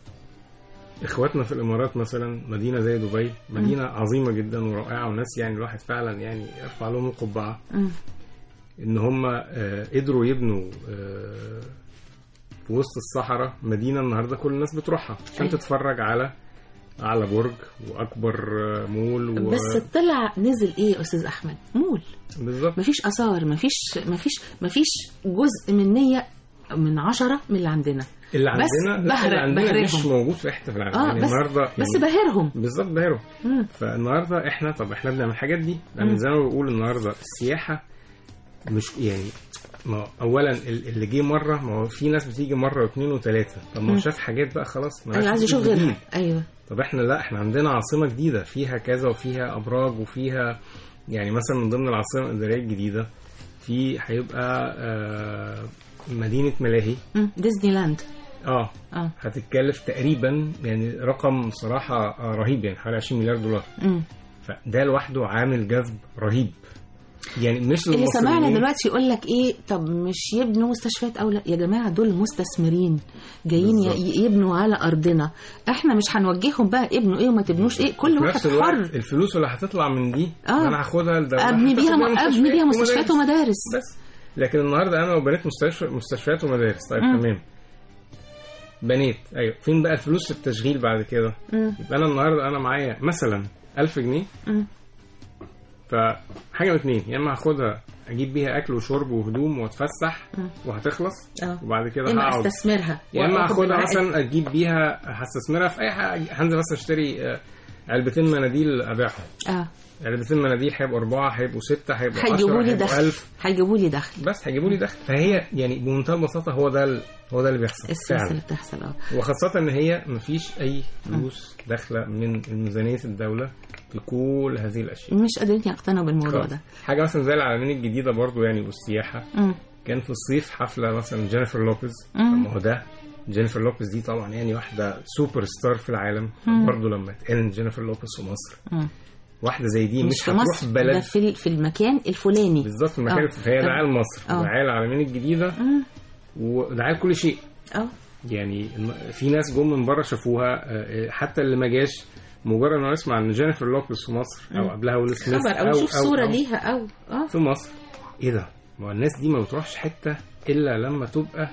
اخواتنا في الامارات مثلا مدينة زي دبي مدينة عظيمة جدا ورائعة وناس يعني الواحد فعلا يعني يرفع لهم القبعة مم. ان هم آه، قدروا يبنوا آه، في وسط الصحراء مدينة النهاردة كل الناس بتروحها عشان أيوة. تتفرج على اعلى برج واكبر آه، مول و... بس طلع نزل ايه يا استاذ احمد مول بالظبط مفيش اثار مفيش مفيش مفيش جزء من نية من عشرة من اللي عندنا اللي بس عندنا لا، بهرق- اللي عندنا مش بهرهم. موجود في حته في العالم اه يعني بس النهارده بس يعني بهرهم بالظبط بهروا مم. فالنهارده احنا طب احنا بنعمل الحاجات دي يعني زي ما بقول النهارده السياحه مش يعني ما هو اولا ال- اللي جه مره ما هو في ناس بتيجي مره واثنين وثلاثه طب ما هو شاف حاجات بقى خلاص ما ايوه عايز يشوف جديد. غيرها ايوه طب احنا لا احنا عندنا عاصمه جديده فيها كذا وفيها ابراج وفيها يعني مثلا من ضمن العاصمه الاداريه الجديده في هيبقى آه مدينه ملاهي مم. ديزني لاند اه اه هتتكلف تقريبا يعني رقم صراحه آه، رهيب يعني حوالي 20 مليار دولار مم. فده لوحده عامل جذب رهيب يعني مش اللي سمعنا للمصريين. دلوقتي يقول لك ايه طب مش يبنوا مستشفيات او لا يا جماعه دول مستثمرين جايين ي- بالظبط. يبنوا على ارضنا احنا مش هنوجههم بقى ابنوا ايه وما تبنوش ايه كل في واحد نفس الوقت حر الفلوس اللي هتطلع من دي آه. انا هاخدها لدولة ابني بيها هتاخد ابني بيها مستشفيات ومدارس بس لكن النهارده انا لو بنيت مستشفى مستشفيات ومدارس طيب مم. تمام بنيت ايوه فين بقى الفلوس التشغيل بعد كده مم. يبقى انا النهارده انا معايا مثلا 1000 جنيه مم. فحاجه من اتنين يا اما هاخدها اجيب بيها اكل وشرب وهدوم واتفسح وهتخلص اه وبعد كده يا اما هقعد استثمرها يا اما وآخد هاخدها العائد. مثلا اجيب بيها هستثمرها في اي حاجه هنزل مثلا اشتري آه، علبتين مناديل ابيعهم اه علبتين مناديل هيبقوا اربعه هيبقوا سته هيبقوا 10 هيجيبوا لي هيبقوا دخل 1000 هيجيبوا لي دخل بس هيجيبوا لي دخل فهي يعني بمنتهى البساطه هو ده ال- هو ده اللي بيحصل السياسه فعلا اللي بتحصل اه وخاصة إن هي مفيش أي فلوس داخلة من ميزانية الدولة في كل هذه الأشياء. مش قادرين يقتنعوا بالموضوع خلاص. ده حاجة مثلا زي العالمين الجديدة برضو يعني والسياحة مم. كان في الصيف حفلة مثلا جينيفر لوبيز مم. ما هو ده جينيفر لوبيز دي طبعا يعني واحدة سوبر ستار في العالم برضو لما اتقال جينيفر لوبيز في مصر مم. واحدة زي دي مش مش, في هتروح مصر ده بلد في ال- في المكان الفلاني بالظبط في المكان آه. فهي طب- دعاية لمصر آه. ودعاية العالمين الجديدة مم. ودعاية لكل شيء اه يعني الم- في ناس جم من بره شافوها آه، حتى اللي ما جاش مجرد انه يسمع ان جينيفر لوبيز في مصر او قبلها ويل سميث خبر او يشوف صوره ليها او اه في مصر ايه ده؟ ما هو الناس دي ما بتروحش حته الا لما تبقى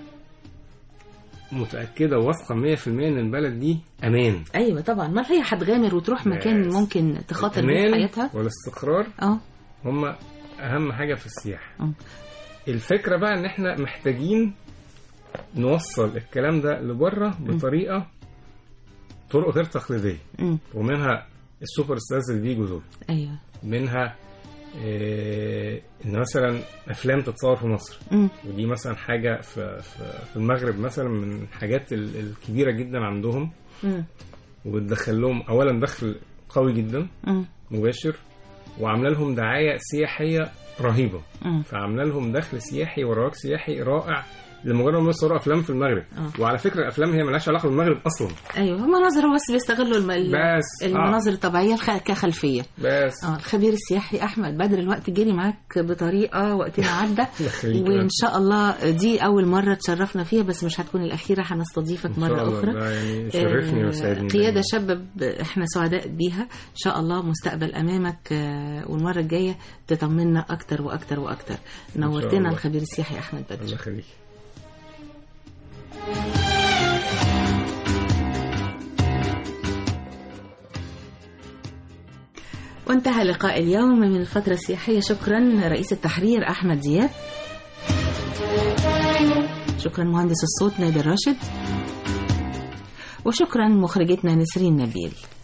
متاكده وواثقه 100% ان البلد دي امان ايوه طبعا ما هي هتغامر وتروح مكان بس. ممكن تخاطر بيه في الأمان حياتها والاستقرار اه هم اهم حاجه في السياحه مم. الفكره بقى ان احنا محتاجين نوصل الكلام ده لبره بطريقه طرق غير تقليديه مم. ومنها السوبر ستارز اللي بيجوا دول ايوه منها آه، ان مثلا افلام تتصور في مصر مم. ودي مثلا حاجه في في في المغرب مثلا من الحاجات ال- الكبيره جدا عندهم مم. وبتدخل لهم اولا دخل قوي جدا مم. مباشر وعامله لهم دعايه سياحيه رهيبه مم. فعامله لهم دخل سياحي ورواج سياحي رائع لمجرد ما يصوروا افلام في المغرب آه. وعلى فكره الافلام هي ملهاش علاقه بالمغرب اصلا ايوه مناظر هو بس بيستغلوا الم... ال- بس، آه. المناظر الطبيعيه الخ... كخلفيه بس اه الخبير السياحي احمد بدر الوقت جري معاك بطريقه وقتنا عدى يخليك. وان شاء الله دي اول مره تشرفنا فيها بس مش هتكون الاخيره هنستضيفك إن شاء مره الله، اخرى ده يعني يشرفني آه، ويسعدني قياده دايماً. شابه ب- احنا سعداء بيها ان شاء الله مستقبل امامك آه، والمره الجايه تطمنا اكتر واكتر واكتر نورتنا الله. الخبير السياحي احمد الله بدر يخليك وانتهى لقاء اليوم من الفترة السياحية شكرا رئيس التحرير أحمد زياد شكرا مهندس الصوت نادر راشد وشكرا مخرجتنا نسرين نبيل